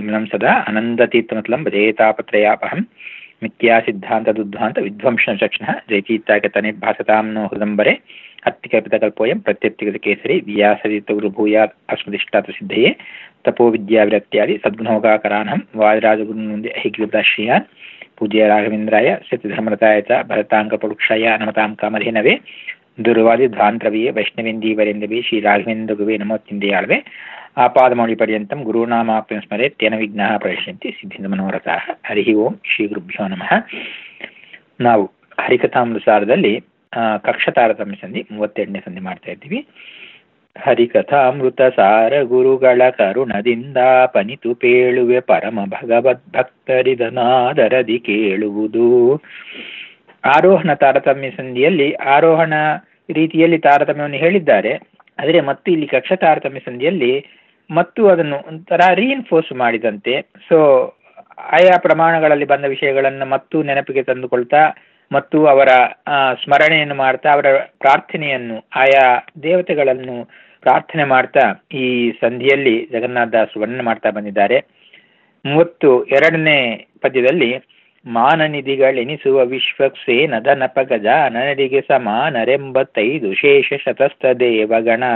ವಿಮಲಂ ಸದಾ ಅನಂದತೀರ್ಥಮತಲಂ ಭಜೇತಾಪತ್ರಯಾಪಹಂ ಮಿಥ್ಯಾ ಸಿದ್ಧಾಂತದುದ್ಧಾಂತ ವಿಧ್ವಂಸಚಕ್ಷಣ ಜಯತೀರ್ಥಾಗತನೆ ಭಾಸತಾಂ ನೋ ಹೃದಂಬರೆ ಅತ್ತಿಕಲ್ಪಿತಕಲ್ಪೋಯಂ ಪ್ರತ್ಯರ್ಥಿಗತ ಕೇಸರಿ ವ್ಯಾಸರಿತಗುರುಭೂಯಾತ್ ಅಸ್ಮದಿಷ್ಟಾತ ಸಿದ್ಧಯೇ ತಪೋ ವಿದ್ಯಾವಿರಕ್ತ್ಯಾದಿ ಸದ್ಗುಣೋಗಾಕರಾನಹಂ ವಾದಿರಾಜಗುರುನುಂದೆ ಐಗ್ಯಶ್ರೀಯಾನ್ ಪೂಜ್ಯ ರಾಘವೇಂದ್ರಾಯ ಸತ್ಯಧರ್ಮರತಾಯ ಚ ಭರತಾಂಕಪಡುಕ್ಷಾಯ ನಮತಾಂ ಕಾಮಧೇನವೇ ದುರ್ವಾದಿ ಧ್ವಾಂತರವಿಯೇ ವೈಷ್ಣವೇಂದೀವರೆಂದವೇ ಶ್ರೀ ರಾಘವೇಂದ್ರ ಗುರುವೇ ನಮೋತ್ತಿಂದೆಯಾಳ್ವೆ ಆಪಾದಮೌಳಿ ಪರ್ಯಂತಂ ಗುರುನಾಮಾಪ್ಯಂ ಸ್ಮರೆ ತೇನ ವಿಘ್ನಃ ಪ್ರವೇಶಂತಿ ಸಿದ್ಧಿಂದ ಮನೋರಥಾಃ ಹರಿ ಓಂ ಶ್ರೀ ಗುರುಭ್ಯೋ ನಮಃ ನಾವು ಹರಿಕಥಾಮೃತಸಾರದಲ್ಲಿ ಕಕ್ಷ ತಾರತಮ್ಯ ಸಂಧಿ ಮೂವತ್ತೆರಡನೇ ಸಂಧಿ ಮಾಡ್ತಾ ಇದ್ದೀವಿ ಹರಿಕಥಾಮೃತ ಸಾರ ಗುರುಗಳ ಕರುಣದಿಂದ ಪನಿತು ಪೇಳುವೆ ಪರಮ ಭಗವದ್ ಭಕ್ತರಿದನಾದರದಿ ಕೇಳುವುದು ಆರೋಹಣ ತಾರತಮ್ಯ ಸಂಧಿಯಲ್ಲಿ ಆರೋಹಣ ರೀತಿಯಲ್ಲಿ ತಾರತಮ್ಯವನ್ನು ಹೇಳಿದ್ದಾರೆ ಆದರೆ ಮತ್ತು ಇಲ್ಲಿ ಕಕ್ಷ ತಾರತಮ್ಯ ಸಂಧಿಯಲ್ಲಿ ಮತ್ತು ಅದನ್ನು ಒಂಥರ ರೀಇನ್ಫೋರ್ಸ್ ಮಾಡಿದಂತೆ ಸೊ ಆಯಾ ಪ್ರಮಾಣಗಳಲ್ಲಿ ಬಂದ ವಿಷಯಗಳನ್ನು ಮತ್ತು ನೆನಪಿಗೆ ತಂದುಕೊಳ್ತಾ ಮತ್ತು ಅವರ ಸ್ಮರಣೆಯನ್ನು ಮಾಡ್ತಾ ಅವರ ಪ್ರಾರ್ಥನೆಯನ್ನು ಆಯಾ ದೇವತೆಗಳನ್ನು ಪ್ರಾರ್ಥನೆ ಮಾಡ್ತಾ ಈ ಸಂಧಿಯಲ್ಲಿ ಜಗನ್ನಾಥ ದಾಸ್ ವರ್ಣನೆ ಮಾಡ್ತಾ ಬಂದಿದ್ದಾರೆ ಮೂವತ್ತು ಎರಡನೇ ಪದ್ಯದಲ್ಲಿ ಮಾನನಿಧಿಗಳೆನಿಸುವ ವಿಶ್ವಕ್ಸೇನದ ನಪಗ ಜಾನರಿಗೆ ಸಮಾನರೆಂಬತ್ತೈದು ಶೇಷ ಶತಸ್ಥ ದೇವಗಣ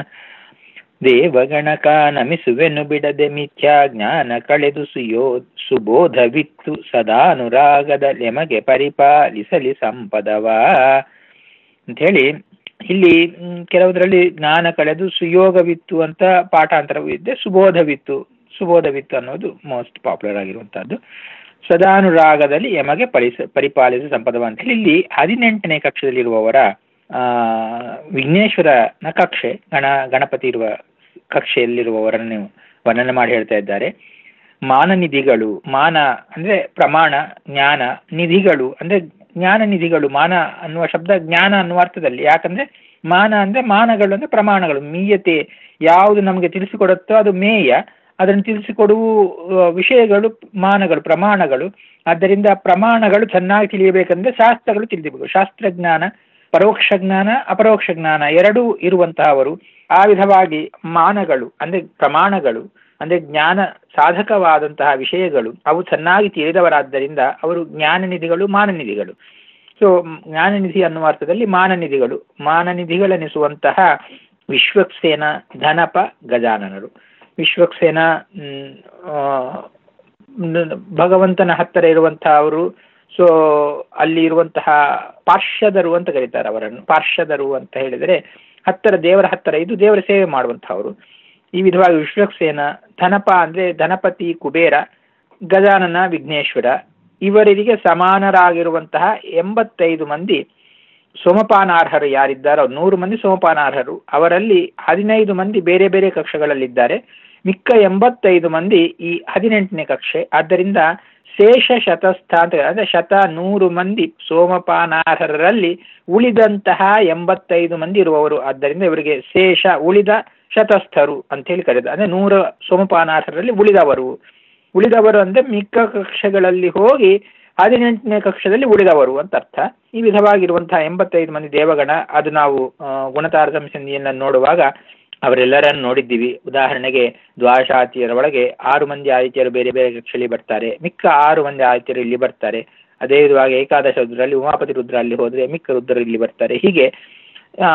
ದೇವಗಣಕ ನಮಿಸುವೆನು ಬಿಡದೆ ಮಿಥ್ಯಾ ಜ್ಞಾನ ಕಳೆದು ಸುಯೋ ಸುಬೋಧವಿತ್ತು ಸದಾನುರಾಗದ ಲೆಮಗೆ ಪರಿಪಾಲಿಸಲಿ ಸಂಪದವ ಅಂಥೇಳಿ ಇಲ್ಲಿ ಕೆಲವುದರಲ್ಲಿ ಜ್ಞಾನ ಕಳೆದು ಸುಯೋಗವಿತ್ತು ಅಂತ ಪಾಠಾಂತರವೂ ಇದ್ದೆ ಸುಬೋಧವಿತ್ತು ಸುಬೋಧವಿತ್ತು ಅನ್ನೋದು ಮೋಸ್ಟ್ ಪಾಪ್ಯುಲರ್ ಆಗಿರುವಂತಹದ್ದು ಸದಾನುರಾಗದಲ್ಲಿ ಯಮಗೆ ಪರಿಸ ಪರಿಪಾಲಿಸ ಸಂಪದವ ಅಂತ ಹೇಳಿ ಇಲ್ಲಿ ಹದಿನೆಂಟನೇ ಕಕ್ಷದಲ್ಲಿರುವವರ ವಿಘ್ನೇಶ್ವರನ ಕಕ್ಷೆ ಗಣ ಗಣಪತಿ ಇರುವ ಕಕ್ಷೆಯಲ್ಲಿರುವವರನ್ನು ವರ್ಣನೆ ಮಾಡಿ ಹೇಳ್ತಾ ಇದ್ದಾರೆ ಮಾನನಿಧಿಗಳು ಮಾನ ಅಂದ್ರೆ ಪ್ರಮಾಣ ಜ್ಞಾನ ನಿಧಿಗಳು ಅಂದ್ರೆ ಜ್ಞಾನ ನಿಧಿಗಳು ಮಾನ ಅನ್ನುವ ಶಬ್ದ ಜ್ಞಾನ ಅನ್ನುವ ಅರ್ಥದಲ್ಲಿ ಯಾಕಂದ್ರೆ ಮಾನ ಅಂದ್ರೆ ಮಾನಗಳು ಅಂದ್ರೆ ಪ್ರಮಾಣಗಳು ಮೀಯತೆ ಯಾವುದು ನಮಗೆ ತಿಳಿಸಿಕೊಡುತ್ತೋ ಅದು ಮೇಯ ಅದನ್ನು ತಿಳಿಸಿಕೊಡುವ ವಿಷಯಗಳು ಮಾನಗಳು ಪ್ರಮಾಣಗಳು ಆದ್ದರಿಂದ ಪ್ರಮಾಣಗಳು ಚೆನ್ನಾಗಿ ತಿಳಿಯಬೇಕಂದ್ರೆ ಶಾಸ್ತ್ರಗಳು ತಿಳಿದಿರಬೇಕು ಶಾಸ್ತ್ರಜ್ಞಾನ ಪರೋಕ್ಷ ಜ್ಞಾನ ಅಪರೋಕ್ಷ ಜ್ಞಾನ ಎರಡೂ ಇರುವಂತಹವರು ಆ ವಿಧವಾಗಿ ಮಾನಗಳು ಅಂದ್ರೆ ಪ್ರಮಾಣಗಳು ಅಂದ್ರೆ ಜ್ಞಾನ ಸಾಧಕವಾದಂತಹ ವಿಷಯಗಳು ಅವು ಚೆನ್ನಾಗಿ ತಿಳಿದವರಾದ್ದರಿಂದ ಅವರು ಜ್ಞಾನನಿಧಿಗಳು ಮಾನನಿಧಿಗಳು ಸೊ ಜ್ಞಾನನಿಧಿ ಅನ್ನುವ ಅರ್ಥದಲ್ಲಿ ಮಾನನಿಧಿಗಳು ಮಾನನಿಧಿಗಳೆನಿಸುವಂತಹ ವಿಶ್ವಕ್ಸೇನ ಧನಪ ಗಜಾನನರು ವಿಶ್ವಕ್ಸೇನ ಭಗವಂತನ ಹತ್ತಿರ ಇರುವಂತಹ ಅವರು ಸೊ ಅಲ್ಲಿ ಇರುವಂತಹ ಪಾರ್ಶ್ವದರು ಅಂತ ಕರೀತಾರೆ ಅವರನ್ನು ಪಾರ್ಶ್ವದರು ಅಂತ ಹೇಳಿದರೆ ಹತ್ತಿರ ದೇವರ ಹತ್ತಿರ ಇದು ದೇವರ ಸೇವೆ ಮಾಡುವಂತಹವರು ಈ ವಿಧವಾಗಿ ವಿಶ್ವಕ್ಸೇನ ಧನಪ ಅಂದ್ರೆ ಧನಪತಿ ಕುಬೇರ ಗಜಾನನ ವಿಘ್ನೇಶ್ವರ ಇವರಿಗೆ ಸಮಾನರಾಗಿರುವಂತಹ ಎಂಬತ್ತೈದು ಮಂದಿ ಸೋಮಪಾನಾರ್ಹರು ಯಾರಿದ್ದಾರೋ ನೂರು ಮಂದಿ ಸೋಮಪಾನಾರ್ಹರು ಅವರಲ್ಲಿ ಹದಿನೈದು ಮಂದಿ ಬೇರೆ ಬೇರೆ ಕಕ್ಷೆಗಳಲ್ಲಿದ್ದಾರೆ ಮಿಕ್ಕ ಎಂಬತ್ತೈದು ಮಂದಿ ಈ ಹದಿನೆಂಟನೇ ಕಕ್ಷೆ ಆದ್ದರಿಂದ ಶೇಷ ಶತಸ್ಥ ಅಂತ ಅಂದ್ರೆ ಶತ ನೂರು ಮಂದಿ ಸೋಮಪಾನಾರ್ಹರಲ್ಲಿ ಉಳಿದಂತಹ ಎಂಬತ್ತೈದು ಮಂದಿ ಇರುವವರು ಆದ್ದರಿಂದ ಇವರಿಗೆ ಶೇಷ ಉಳಿದ ಶತಸ್ಥರು ಅಂತ ಹೇಳಿ ಕರೆದ ಅಂದ್ರೆ ನೂರ ಸೋಮಪಾನಾರ್ಹರಲ್ಲಿ ಉಳಿದವರು ಉಳಿದವರು ಅಂದ್ರೆ ಮಿಕ್ಕ ಕಕ್ಷೆಗಳಲ್ಲಿ ಹೋಗಿ ಹದಿನೆಂಟನೇ ಕಕ್ಷದಲ್ಲಿ ಉಳಿದವರು ಅಂತ ಅರ್ಥ ಈ ವಿಧವಾಗಿರುವಂತಹ ಎಂಬತ್ತೈದು ಮಂದಿ ದೇವಗಣ ಅದು ನಾವು ಗುಣತಾರತಮ್ಯ ಸಂಧಿಯನ್ನು ನೋಡುವಾಗ ಅವರೆಲ್ಲರನ್ನು ನೋಡಿದ್ದೀವಿ ಉದಾಹರಣೆಗೆ ದ್ವಾದಶಾತಿಯರ ಒಳಗೆ ಆರು ಮಂದಿ ಆದಿತ್ಯರು ಬೇರೆ ಬೇರೆ ಕಕ್ಷೆಯಲ್ಲಿ ಬರ್ತಾರೆ ಮಿಕ್ಕ ಆರು ಮಂದಿ ಆದಿತ್ಯರು ಇಲ್ಲಿ ಬರ್ತಾರೆ ಅದೇ ವಿಧವಾಗಿ ಏಕಾದಶ ರುದ್ರಲ್ಲಿ ಉಮಾಪತಿ ರುದ್ರ ಅಲ್ಲಿ ಹೋದ್ರೆ ಮಿಕ್ಕ ರುದ್ರರು ಇಲ್ಲಿ ಬರ್ತಾರೆ ಹೀಗೆ ಆ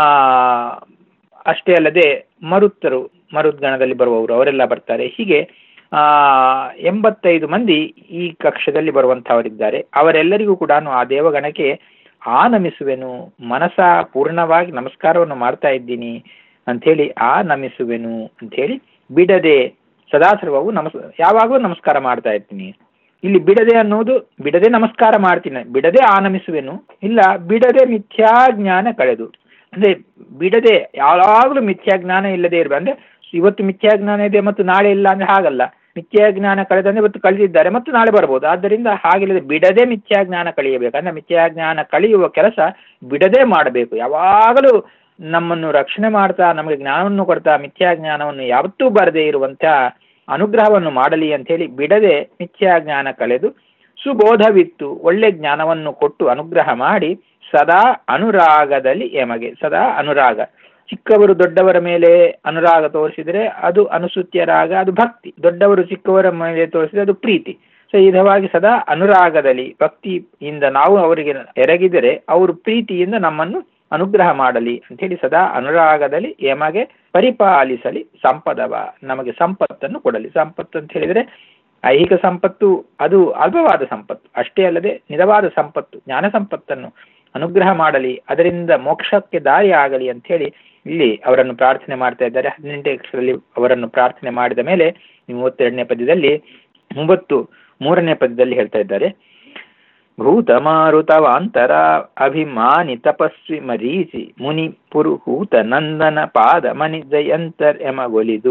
ಅಷ್ಟೇ ಅಲ್ಲದೆ ಮರುತ್ತರು ಮರುದ್ಗಣದಲ್ಲಿ ಬರುವವರು ಅವರೆಲ್ಲ ಬರ್ತಾರೆ ಹೀಗೆ ಆ ಎಂಬತ್ತೈದು ಮಂದಿ ಈ ಕಕ್ಷದಲ್ಲಿ ಬರುವಂತಹವರಿದ್ದಾರೆ ಅವರೆಲ್ಲರಿಗೂ ಕೂಡ ಆ ದೇವಗಣಕ್ಕೆ ಆ ನಮಿಸುವೆನು ಮನಸ ಪೂರ್ಣವಾಗಿ ನಮಸ್ಕಾರವನ್ನು ಮಾಡ್ತಾ ಇದ್ದೀನಿ ಅಂಥೇಳಿ ಆ ನಮಿಸುವೆನು ಅಂಥೇಳಿ ಬಿಡದೆ ಸದಾ ಸರ್ವವು ನಮಸ್ ಯಾವಾಗಲೂ ನಮಸ್ಕಾರ ಮಾಡ್ತಾ ಇರ್ತೀನಿ ಇಲ್ಲಿ ಬಿಡದೆ ಅನ್ನೋದು ಬಿಡದೆ ನಮಸ್ಕಾರ ಮಾಡ್ತೀನಿ ಬಿಡದೆ ಆ ನಮಿಸುವೆನು ಇಲ್ಲ ಬಿಡದೆ ಮಿಥ್ಯಾ ಜ್ಞಾನ ಕಳೆದು ಅಂದ್ರೆ ಬಿಡದೆ ಯಾವಾಗಲೂ ಮಿಥ್ಯಾ ಜ್ಞಾನ ಇಲ್ಲದೆ ಇರಬೇಕು ಅಂದ್ರೆ ಇವತ್ತು ಮಿಥ್ಯಾ ಜ್ಞಾನ ಇದೆ ಮತ್ತು ನಾಳೆ ಇಲ್ಲ ಅಂದ್ರೆ ಹಾಗಲ್ಲ ಮಿಥ್ಯಾ ಜ್ಞಾನ ಕಳೆದಂದ್ರೆ ಇವತ್ತು ಕಳೆದಿದ್ದಾರೆ ಮತ್ತು ನಾಳೆ ಬರ್ಬೋದು ಆದ್ದರಿಂದ ಹಾಗಿಲ್ಲದೆ ಬಿಡದೆ ಮಿಥ್ಯಾ ಜ್ಞಾನ ಕಳೆಯಬೇಕು ಅಂದ್ರೆ ಮಿಥ್ಯಾ ಜ್ಞಾನ ಕಳೆಯುವ ಕೆಲಸ ಬಿಡದೆ ಮಾಡಬೇಕು ಯಾವಾಗಲೂ ನಮ್ಮನ್ನು ರಕ್ಷಣೆ ಮಾಡ್ತಾ ನಮಗೆ ಜ್ಞಾನವನ್ನು ಕೊಡ್ತಾ ಮಿಥ್ಯಾ ಜ್ಞಾನವನ್ನು ಯಾವತ್ತೂ ಬರದೇ ಇರುವಂತ ಅನುಗ್ರಹವನ್ನು ಮಾಡಲಿ ಅಂತ ಹೇಳಿ ಬಿಡದೆ ಮಿಥ್ಯಾ ಜ್ಞಾನ ಕಳೆದು ಸುಬೋಧವಿತ್ತು ಒಳ್ಳೆ ಜ್ಞಾನವನ್ನು ಕೊಟ್ಟು ಅನುಗ್ರಹ ಮಾಡಿ ಸದಾ ಅನುರಾಗದಲ್ಲಿ ಎಮಗೆ ಸದಾ ಅನುರಾಗ ಚಿಕ್ಕವರು ದೊಡ್ಡವರ ಮೇಲೆ ಅನುರಾಗ ತೋರಿಸಿದರೆ ಅದು ಅನುಸೂತ್ಯ ರಾಗ ಅದು ಭಕ್ತಿ ದೊಡ್ಡವರು ಚಿಕ್ಕವರ ಮೇಲೆ ತೋರಿಸಿದರೆ ಅದು ಪ್ರೀತಿ ಸೊ ಈ ವಿಧವಾಗಿ ಸದಾ ಅನುರಾಗದಲ್ಲಿ ಭಕ್ತಿಯಿಂದ ನಾವು ಅವರಿಗೆ ಎರಗಿದರೆ ಅವರು ಪ್ರೀತಿಯಿಂದ ನಮ್ಮನ್ನು ಅನುಗ್ರಹ ಮಾಡಲಿ ಅಂಥೇಳಿ ಸದಾ ಅನುರಾಗದಲ್ಲಿ ಯಮಗೆ ಪರಿಪಾಲಿಸಲಿ ಸಂಪದವ ನಮಗೆ ಸಂಪತ್ತನ್ನು ಕೊಡಲಿ ಸಂಪತ್ತು ಅಂತ ಹೇಳಿದರೆ ಐಹಿಕ ಸಂಪತ್ತು ಅದು ಅಲ್ಪವಾದ ಸಂಪತ್ತು ಅಷ್ಟೇ ಅಲ್ಲದೆ ನಿಜವಾದ ಸಂಪತ್ತು ಜ್ಞಾನ ಸಂಪತ್ತನ್ನು ಅನುಗ್ರಹ ಮಾಡಲಿ ಅದರಿಂದ ಮೋಕ್ಷಕ್ಕೆ ದಾರಿ ಆಗಲಿ ಅಂತ ಹೇಳಿ ಇಲ್ಲಿ ಅವರನ್ನು ಪ್ರಾರ್ಥನೆ ಮಾಡ್ತಾ ಇದ್ದಾರೆ ಹದಿನೆಂಟನೇ ಅಕ್ಷರದಲ್ಲಿ ಅವರನ್ನು ಪ್ರಾರ್ಥನೆ ಮಾಡಿದ ಮೇಲೆ ಮೂವತ್ತೆರಡನೇ ಪದ್ಯದಲ್ಲಿ ಮೂವತ್ತು ಮೂರನೇ ಪದ್ಯದಲ್ಲಿ ಹೇಳ್ತಾ ಇದ್ದಾರೆ ಭೂತ ಮಾರುತವಾಂತರ ಅಭಿಮಾನಿ ತಪಸ್ವಿ ಮರೀಚಿ ಮುನಿ ಪುರುಹೂತ ನಂದನ ಪಾದ ಮನಿ ಜಯಂತರ್ ಎಮಗೊಲಿದು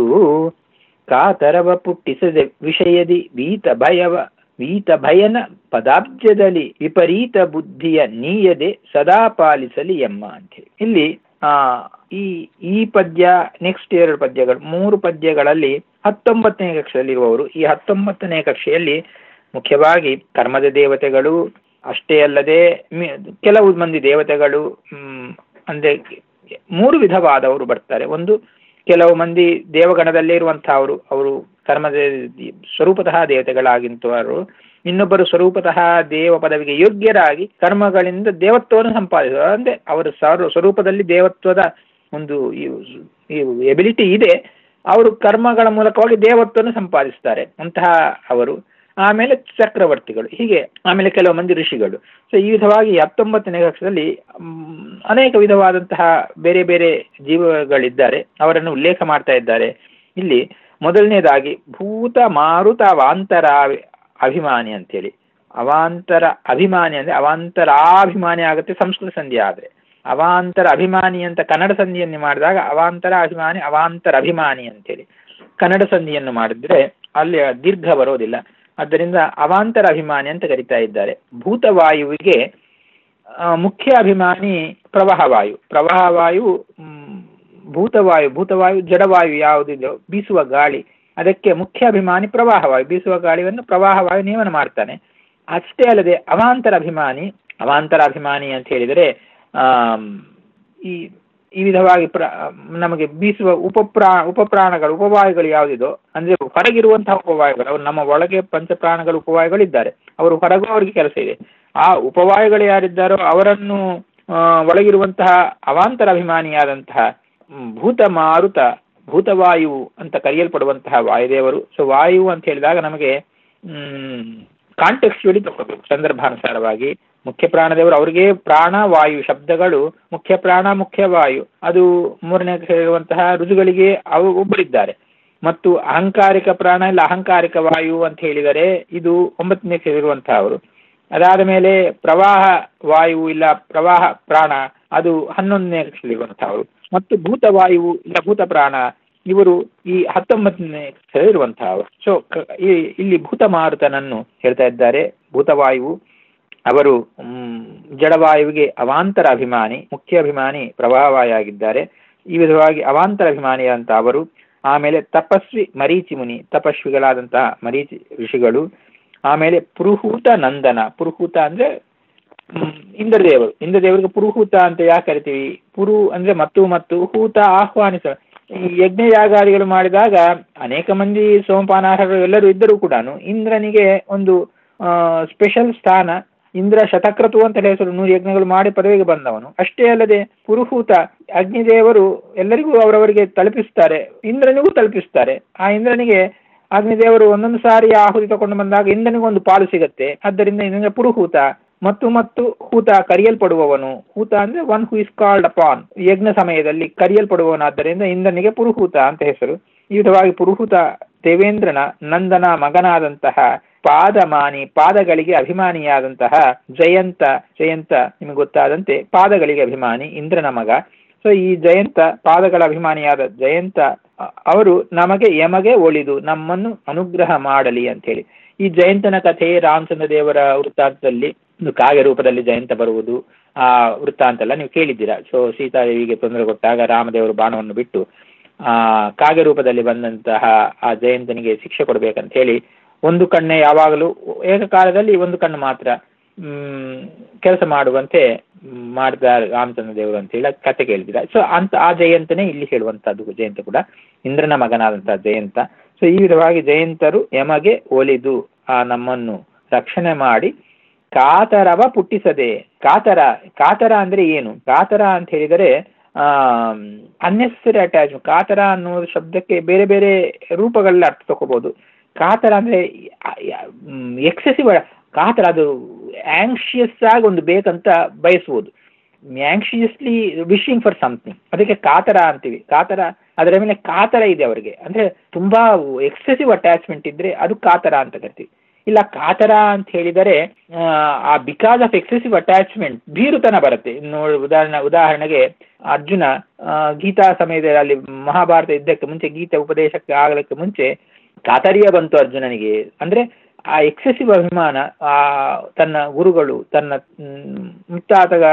ಕಾತರವ ಪುಟ್ಟಿಸದೆ ವಿಷಯದಿ ವೀತ ಭಯವ ವೀತ ಭಯನ ಪದಾಬ್ಜದಲ್ಲಿ ವಿಪರೀತ ಬುದ್ಧಿಯ ನೀಯದೆ ಸದಾ ಪಾಲಿಸಲಿ ಎಮ್ಮ ಅಂತೇಳಿ ಇಲ್ಲಿ ಆ ಈ ಈ ಪದ್ಯ ನೆಕ್ಸ್ಟ್ ಎರಡು ಪದ್ಯಗಳು ಮೂರು ಪದ್ಯಗಳಲ್ಲಿ ಹತ್ತೊಂಬತ್ತನೇ ಕಕ್ಷೆಯಲ್ಲಿರುವವರು ಈ ಹತ್ತೊಂಬತ್ತನೇ ಕಕ್ಷೆಯಲ್ಲಿ ಮುಖ್ಯವಾಗಿ ಕರ್ಮದ ದೇವತೆಗಳು ಅಷ್ಟೇ ಅಲ್ಲದೆ ಕೆಲವು ಮಂದಿ ದೇವತೆಗಳು ಅಂದ್ರೆ ಮೂರು ವಿಧವಾದವರು ಬರ್ತಾರೆ ಒಂದು ಕೆಲವು ಮಂದಿ ದೇವಗಣದಲ್ಲೇ ಇರುವಂತಹವರು ಅವರು ಕರ್ಮದ ಸ್ವರೂಪತಃ ದೇವತೆಗಳಾಗಿಂತವರು ಇನ್ನೊಬ್ಬರು ಸ್ವರೂಪತಃ ದೇವ ಪದವಿಗೆ ಯೋಗ್ಯರಾಗಿ ಕರ್ಮಗಳಿಂದ ದೇವತ್ವವನ್ನು ಸಂಪಾದಿಸುವ ಅಂದ್ರೆ ಅವರ ಸರ್ವ ಸ್ವರೂಪದಲ್ಲಿ ದೇವತ್ವದ ಒಂದು ಎಬಿಲಿಟಿ ಇದೆ ಅವರು ಕರ್ಮಗಳ ಮೂಲಕವಾಗಿ ದೇವತ್ವವನ್ನು ಸಂಪಾದಿಸ್ತಾರೆ ಅಂತಹ ಅವರು ಆಮೇಲೆ ಚಕ್ರವರ್ತಿಗಳು ಹೀಗೆ ಆಮೇಲೆ ಕೆಲವು ಮಂದಿ ಋಷಿಗಳು ಸೊ ಈ ವಿಧವಾಗಿ ಹತ್ತೊಂಬತ್ತನೇ ಕಕ್ಷದಲ್ಲಿ ಅನೇಕ ವಿಧವಾದಂತಹ ಬೇರೆ ಬೇರೆ ಜೀವಗಳಿದ್ದಾರೆ ಅವರನ್ನು ಉಲ್ಲೇಖ ಮಾಡ್ತಾ ಇದ್ದಾರೆ ಇಲ್ಲಿ ಮೊದಲನೇದಾಗಿ ಭೂತ ಮಾರುತ ಅವಾಂತರ ಅಭಿಮಾನಿ ಅಂತೇಳಿ ಅವಾಂತರ ಅಭಿಮಾನಿ ಅಂದ್ರೆ ಅವಾಂತರಾಭಿಮಾನಿ ಆಗುತ್ತೆ ಸಂಸ್ಕೃತ ಸಂಧಿ ಆದ್ರೆ ಅವಾಂತರ ಅಭಿಮಾನಿ ಅಂತ ಕನ್ನಡ ಸಂಧಿಯನ್ನು ಮಾಡಿದಾಗ ಅವಾಂತರ ಅಭಿಮಾನಿ ಅವಾಂತರ ಅಭಿಮಾನಿ ಅಂತೇಳಿ ಕನ್ನಡ ಸಂಧಿಯನ್ನು ಮಾಡಿದ್ರೆ ಅಲ್ಲಿ ದೀರ್ಘ ಬರೋದಿಲ್ಲ ಆದ್ದರಿಂದ ಅವಾಂತರ ಅಭಿಮಾನಿ ಅಂತ ಕರಿತಾ ಇದ್ದಾರೆ ಭೂತವಾಯುವಿಗೆ ಮುಖ್ಯ ಅಭಿಮಾನಿ ಪ್ರವಾಹವಾಯು ಪ್ರವಾಹವಾಯು ಭೂತವಾಯು ಭೂತವಾಯು ಜಡವಾಯು ಯಾವುದಿದೆಯೋ ಬೀಸುವ ಗಾಳಿ ಅದಕ್ಕೆ ಮುಖ್ಯ ಅಭಿಮಾನಿ ಪ್ರವಾಹವಾಯು ಬೀಸುವ ಗಾಳಿಯನ್ನು ಪ್ರವಾಹವಾಯು ನೇಮನ ಮಾಡ್ತಾನೆ ಅಷ್ಟೇ ಅಲ್ಲದೆ ಅವಾಂತರ ಅಭಿಮಾನಿ ಅವಾಂತರ ಅಭಿಮಾನಿ ಅಂತ ಹೇಳಿದರೆ ಈ ಈ ವಿಧವಾಗಿ ಪ್ರ ನಮಗೆ ಬೀಸುವ ಉಪಪ್ರಾ ಉಪಪ್ರಾಣಗಳು ಉಪವಾಯುಗಳು ಯಾವುದಿದೋ ಅಂದ್ರೆ ಹೊರಗಿರುವಂತಹ ಉಪವಾಯುಗಳು ಅವರು ನಮ್ಮ ಒಳಗೆ ಪಂಚಪ್ರಾಣಗಳು ಉಪವಾಯುಗಳಿದ್ದಾರೆ ಅವರು ಹೊರಗೂ ಅವರಿಗೆ ಕೆಲಸ ಇದೆ ಆ ಉಪವಾಯುಗಳು ಯಾರಿದ್ದಾರೋ ಅವರನ್ನು ಒಳಗಿರುವಂತಹ ಅವಾಂತರ ಅಭಿಮಾನಿಯಾದಂತಹ ಭೂತ ಮಾರುತ ಭೂತವಾಯು ಅಂತ ಕರೆಯಲ್ಪಡುವಂತಹ ವಾಯುದೇವರು ಸೊ ವಾಯು ಅಂತ ಹೇಳಿದಾಗ ನಮಗೆ ಹ್ಮ್ ಕಾಂಟೆಕ್ಸ್ಚುಲಿ ತಗೋಬೇಕು ಸಂದರ್ಭಾನುಸಾರವಾಗಿ ಮುಖ್ಯ ಪ್ರಾಣದೇವರು ಅವರಿಗೆ ಪ್ರಾಣ ವಾಯು ಶಬ್ದಗಳು ಮುಖ್ಯ ಪ್ರಾಣ ಮುಖ್ಯ ವಾಯು ಅದು ಮೂರನೇ ಹೇಳುವಂತಹ ಋತುಗಳಿಗೆ ಅವು ಒಬ್ಬರಿದ್ದಾರೆ ಮತ್ತು ಅಹಂಕಾರಿಕ ಪ್ರಾಣ ಇಲ್ಲ ಅಹಂಕಾರಿಕ ವಾಯು ಅಂತ ಹೇಳಿದರೆ ಇದು ಒಂಬತ್ತನೇ ಸೇರಿರುವಂತಹ ಅವರು ಅದಾದ ಮೇಲೆ ಪ್ರವಾಹ ವಾಯು ಇಲ್ಲ ಪ್ರವಾಹ ಪ್ರಾಣ ಅದು ಹನ್ನೊಂದನೇ ಇರುವಂತಹವರು ಮತ್ತು ಭೂತವಾಯು ಇಲ್ಲ ಭೂತ ಪ್ರಾಣ ಇವರು ಈ ಹತ್ತೊಂಬತ್ತನೇ ಇರುವಂತಹವರು ಸೊ ಇಲ್ಲಿ ಭೂತ ಮಾರುತನನ್ನು ಹೇಳ್ತಾ ಇದ್ದಾರೆ ಭೂತವಾಯು ಅವರು ಜಡವಾಯುವಿಗೆ ಅವಾಂತರ ಅಭಿಮಾನಿ ಮುಖ್ಯ ಅಭಿಮಾನಿ ಪ್ರವಾಹವಾಯಾಗಿದ್ದಾರೆ ಈ ವಿಧವಾಗಿ ಅವಾಂತರ ಅಭಿಮಾನಿ ಅಂತ ಅವರು ಆಮೇಲೆ ತಪಸ್ವಿ ಮರೀಚಿ ಮುನಿ ತಪಸ್ವಿಗಳಾದಂತಹ ಮರೀಚಿ ಋಷಿಗಳು ಆಮೇಲೆ ಪುರುಹೂತ ನಂದನ ಪುರುಹೂತ ಅಂದ್ರೆ ಇಂದ್ರದೇವರು ಇಂದ್ರದೇವರಿಗೆ ಪುರುಹೂತ ಅಂತ ಯಾಕೆ ಕರಿತೀವಿ ಪುರು ಅಂದ್ರೆ ಮತ್ತು ಮತ್ತು ಹೂತ ಆಹ್ವಾನಿಸ ಈ ಯಜ್ಞ ಯಾಗಾದಿಗಳು ಮಾಡಿದಾಗ ಅನೇಕ ಮಂದಿ ಸೋಮಪಾನಾರ್ಹರು ಎಲ್ಲರೂ ಇದ್ದರೂ ಕೂಡ ಇಂದ್ರನಿಗೆ ಒಂದು ಸ್ಪೆಷಲ್ ಸ್ಥಾನ ಇಂದ್ರ ಶತಕ್ರತು ಅಂತ ಹೆಸರು ನೂರು ಯಜ್ಞಗಳು ಮಾಡಿ ಪದವಿಗೆ ಬಂದವನು ಅಷ್ಟೇ ಅಲ್ಲದೆ ಪುರುಹೂತ ಅಗ್ನಿದೇವರು ಎಲ್ಲರಿಗೂ ಅವರವರಿಗೆ ತಲುಪಿಸ್ತಾರೆ ಇಂದ್ರನಿಗೂ ತಲುಪಿಸ್ತಾರೆ ಆ ಇಂದ್ರನಿಗೆ ಅಗ್ನಿದೇವರು ಒಂದೊಂದು ಸಾರಿ ಆಹುತಿ ತಗೊಂಡು ಬಂದಾಗ ಇಂದ್ರನಿಗೂ ಒಂದು ಪಾಲು ಸಿಗತ್ತೆ ಆದ್ದರಿಂದ ಇಂದ್ರನಿಗೆ ಪುರುಹೂತ ಮತ್ತು ಮತ್ತು ಹೂತ ಕರೆಯಲ್ಪಡುವವನು ಹೂತ ಅಂದ್ರೆ one who is called upon ಯಜ್ಞ ಸಮಯದಲ್ಲಿ ಕರೆಯಲ್ಪಡುವವನಾದ್ದರಿಂದ ಇಂದ್ರನಿಗೆ ಪುರುಹೂತ ಅಂತ ಹೆಸರು ಈ ವಿಧವಾಗಿ ಪುರುಹೂತ ದೇವೇಂದ್ರನ ನಂದನ ಮಗನಾದಂತಹ ಪಾದಮಾನಿ ಪಾದಗಳಿಗೆ ಅಭಿಮಾನಿಯಾದಂತಹ ಜಯಂತ ಜಯಂತ ನಿಮಗೆ ಗೊತ್ತಾದಂತೆ ಪಾದಗಳಿಗೆ ಅಭಿಮಾನಿ ಇಂದ್ರನ ಮಗ ಸೊ ಈ ಜಯಂತ ಪಾದಗಳ ಅಭಿಮಾನಿಯಾದ ಜಯಂತ ಅವರು ನಮಗೆ ಯಮಗೆ ಒಳಿದು ನಮ್ಮನ್ನು ಅನುಗ್ರಹ ಮಾಡಲಿ ಅಂತ ಹೇಳಿ ಈ ಜಯಂತನ ಕಥೆ ರಾಮಚಂದ್ರ ದೇವರ ವೃತ್ತಾಂತದಲ್ಲಿ ಒಂದು ಕಾವ್ಯ ರೂಪದಲ್ಲಿ ಜಯಂತ ಬರುವುದು ಆ ವೃತ್ತಾಂತ ಎಲ್ಲ ನೀವು ಕೇಳಿದ್ದೀರಾ ಸೊ ಸೀತಾದೇವಿಗೆ ತೊಂದರೆ ಕೊಟ್ಟಾಗ ರಾಮದೇವರು ಬಾಣವನ್ನು ಬಿಟ್ಟು ಆ ಕಾವ್ಯ ರೂಪದಲ್ಲಿ ಬಂದಂತಹ ಆ ಜಯಂತನಿಗೆ ಶಿಕ್ಷೆ ಕೊಡ್ಬೇಕಂತ ಹೇಳಿ ಒಂದು ಕಣ್ಣೆ ಯಾವಾಗಲೂ ಏಕಕಾಲದಲ್ಲಿ ಒಂದು ಕಣ್ಣು ಮಾತ್ರ ಕೆಲಸ ಮಾಡುವಂತೆ ಮಾಡ್ದ ರಾಮಚಂದ್ರ ದೇವರು ಅಂತ ಹೇಳಿ ಕತೆ ಕೇಳಿದಿರ ಸೊ ಅಂತ ಆ ಜಯಂತನೇ ಇಲ್ಲಿ ಹೇಳುವಂತಹದ್ದು ಜಯಂತ ಕೂಡ ಇಂದ್ರನ ಮಗನಾದಂತಹ ಜಯಂತ ಸೊ ಈ ವಿಧವಾಗಿ ಜಯಂತರು ಯಮಗೆ ಒಲಿದು ಆ ನಮ್ಮನ್ನು ರಕ್ಷಣೆ ಮಾಡಿ ಕಾತರವ ಪುಟ್ಟಿಸದೆ ಕಾತರ ಕಾತರ ಅಂದ್ರೆ ಏನು ಕಾತರ ಅಂತ ಹೇಳಿದರೆ ಅನ್ನೆಸರಿ ಅಟ್ಯಾಚ್ ಕಾತರ ಅನ್ನೋ ಶಬ್ದಕ್ಕೆ ಬೇರೆ ಬೇರೆ ರೂಪಗಳಲ್ಲಿ ಅರ್ಥ ತಗೋಬಹುದು ಕಾತರ ಅಂದ್ರೆ ಎಕ್ಸೆಸಿವ್ ಕಾತರ ಅದು ಆಂಕ್ಷಿಯಸ್ ಆಗಿ ಒಂದು ಬೇಕಂತ ಬಯಸುವುದು ಆಂಕ್ಷಿಯಸ್ಲಿ ವಿಶಿಂಗ್ ಫಾರ್ ಸಮಥಿಂಗ್ ಅದಕ್ಕೆ ಕಾತರ ಅಂತೀವಿ ಕಾತರ ಅದರ ಮೇಲೆ ಕಾತರ ಇದೆ ಅವರಿಗೆ ಅಂದ್ರೆ ತುಂಬಾ ಎಕ್ಸೆಸಿವ್ ಅಟ್ಯಾಚ್ಮೆಂಟ್ ಇದ್ರೆ ಅದು ಕಾತರ ಅಂತ ಕರಿತೀವಿ ಇಲ್ಲ ಕಾತರ ಅಂತ ಹೇಳಿದರೆ ಆ ಬಿಕಾಸ್ ಆಫ್ ಎಕ್ಸೆಸಿವ್ ಅಟ್ಯಾಚ್ಮೆಂಟ್ ಭೀರುತನ ಬರುತ್ತೆ ನೋಡಿ ಉದಾಹರಣೆ ಉದಾಹರಣೆಗೆ ಅರ್ಜುನ ಗೀತಾ ಸಮಯದಲ್ಲಿ ಅಲ್ಲಿ ಮಹಾಭಾರತ ಯುದ್ಧಕ್ಕೆ ಮುಂಚೆ ಗೀತೆ ಉಪದೇಶಕ್ಕೆ ಆಗಲಿಕ್ಕೆ ಮುಂಚೆ ಕಾತರಿಯ ಬಂತು ಅರ್ಜುನನಿಗೆ ಅಂದ್ರೆ ಆ ಎಕ್ಸೆಸಿವ್ ಅಭಿಮಾನ ಆ ತನ್ನ ಗುರುಗಳು ತನ್ನ ಮುತ್ತಾತಗ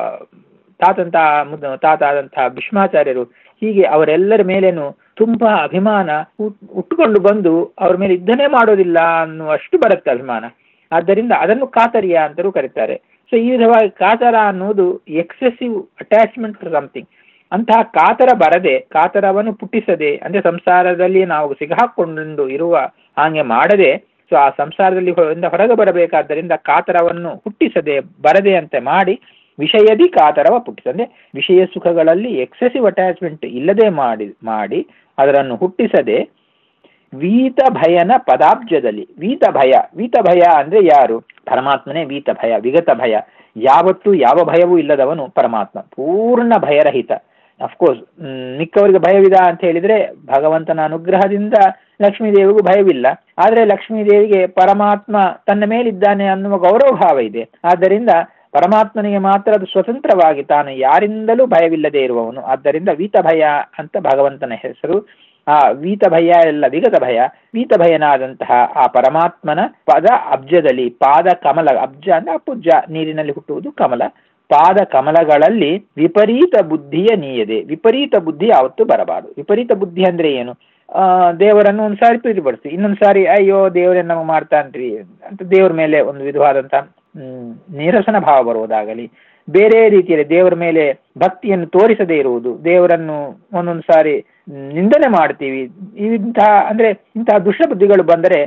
ತಾತಂತ ತಾತ ಆದಂತಹ ಭೀಷ್ಮಾಚಾರ್ಯರು ಹೀಗೆ ಅವರೆಲ್ಲರ ಮೇಲೇನು ತುಂಬಾ ಅಭಿಮಾನ ಉಟ್ಕೊಂಡು ಬಂದು ಅವ್ರ ಮೇಲೆ ಯುದ್ಧನೇ ಮಾಡೋದಿಲ್ಲ ಅನ್ನುವಷ್ಟು ಬರುತ್ತೆ ಅಭಿಮಾನ ಆದ್ದರಿಂದ ಅದನ್ನು ಕಾತರಿಯ ಅಂತಲೂ ಕರೀತಾರೆ ಸೊ ಈ ವಿಧವಾಗಿ ಕಾತರ ಅನ್ನೋದು ಎಕ್ಸೆಸಿವ್ ಅಟ್ಯಾಚ್ಮೆಂಟ್ ಟು ಸಮಥಿಂಗ್ ಅಂತಹ ಕಾತರ ಬರದೆ ಕಾತರವನ್ನು ಪುಟ್ಟಿಸದೆ ಅಂದ್ರೆ ಸಂಸಾರದಲ್ಲಿ ನಾವು ಸಿಗಾಕೊಂಡು ಇರುವ ಹಾಗೆ ಮಾಡದೆ ಸೊ ಆ ಸಂಸಾರದಲ್ಲಿ ಹೊರಗೆ ಬರಬೇಕಾದ್ದರಿಂದ ಕಾತರವನ್ನು ಹುಟ್ಟಿಸದೆ ಬರದೆ ಅಂತೆ ಮಾಡಿ ವಿಷಯದಿ ಕಾತರವ ಪುಟ್ಟಿಸ ಅಂದ್ರೆ ವಿಷಯ ಸುಖಗಳಲ್ಲಿ ಎಕ್ಸೆಸಿವ್ ಅಟ್ಯಾಚ್ಮೆಂಟ್ ಇಲ್ಲದೆ ಮಾಡಿ ಮಾಡಿ ಅದನ್ನು ಹುಟ್ಟಿಸದೆ ವೀತ ಭಯನ ಪದಾಬ್ಜದಲ್ಲಿ ವೀತ ಭಯ ವೀತ ಭಯ ಅಂದ್ರೆ ಯಾರು ಪರಮಾತ್ಮನೇ ವೀತ ಭಯ ವಿಗತ ಭಯ ಯಾವತ್ತೂ ಯಾವ ಭಯವೂ ಇಲ್ಲದವನು ಪರಮಾತ್ಮ ಪೂರ್ಣ ಭಯರಹಿತ ಅಫ್ಕೋರ್ಸ್ ಮಿಕ್ಕವರಿಗೆ ಭಯವಿದ ಅಂತ ಹೇಳಿದ್ರೆ ಭಗವಂತನ ಅನುಗ್ರಹದಿಂದ ಲಕ್ಷ್ಮೀದೇವಿಗೂ ಭಯವಿಲ್ಲ ಆದರೆ ಲಕ್ಷ್ಮೀದೇವಿಗೆ ಪರಮಾತ್ಮ ತನ್ನ ಮೇಲಿದ್ದಾನೆ ಅನ್ನುವ ಗೌರವ ಭಾವ ಇದೆ ಆದ್ದರಿಂದ ಪರಮಾತ್ಮನಿಗೆ ಮಾತ್ರ ಅದು ಸ್ವತಂತ್ರವಾಗಿ ತಾನು ಯಾರಿಂದಲೂ ಭಯವಿಲ್ಲದೆ ಇರುವವನು ಆದ್ದರಿಂದ ವೀತ ಭಯ ಅಂತ ಭಗವಂತನ ಹೆಸರು ಆ ವೀತ ಭಯ ಎಲ್ಲ ವಿಗತ ಭಯ ವೀತ ಭಯನಾದಂತಹ ಆ ಪರಮಾತ್ಮನ ಪದ ಅಬ್ಜದಲ್ಲಿ ಪಾದ ಕಮಲ ಅಬ್ಜ ಅಂದ್ರೆ ಅಪುಜ್ಜ ನೀರಿನಲ್ಲಿ ಹುಟ್ಟುವುದು ಕಮಲ ಪಾದ ಕಮಲಗಳಲ್ಲಿ ವಿಪರೀತ ಬುದ್ಧಿಯ ನೀಯದೆ ವಿಪರೀತ ಬುದ್ಧಿ ಯಾವತ್ತೂ ಬರಬಾರದು ವಿಪರೀತ ಬುದ್ಧಿ ಅಂದ್ರೆ ಏನು ಆ ದೇವರನ್ನು ಒಂದು ಸಾರಿ ಪ್ರೀತಿಪಡಿಸಿ ಇನ್ನೊಂದು ಸಾರಿ ಅಯ್ಯೋ ದೇವರೇ ನಮಗೆ ಮಾಡ್ತಾ ಅಂತೀವಿ ಅಂತ ದೇವರ ಮೇಲೆ ಒಂದು ವಿಧವಾದಂತ ಹ್ಮ್ ನೀರಸನ ಭಾವ ಬರುವುದಾಗಲಿ ಬೇರೆ ರೀತಿಯಲ್ಲಿ ದೇವರ ಮೇಲೆ ಭಕ್ತಿಯನ್ನು ತೋರಿಸದೇ ಇರುವುದು ದೇವರನ್ನು ಒಂದೊಂದು ಸಾರಿ ನಿಂದನೆ ಮಾಡ್ತೀವಿ ಇಂತಹ ಅಂದ್ರೆ ಇಂತಹ ದುಷ್ಟಬುದ್ಧಿಗಳು ಬಂದರೆ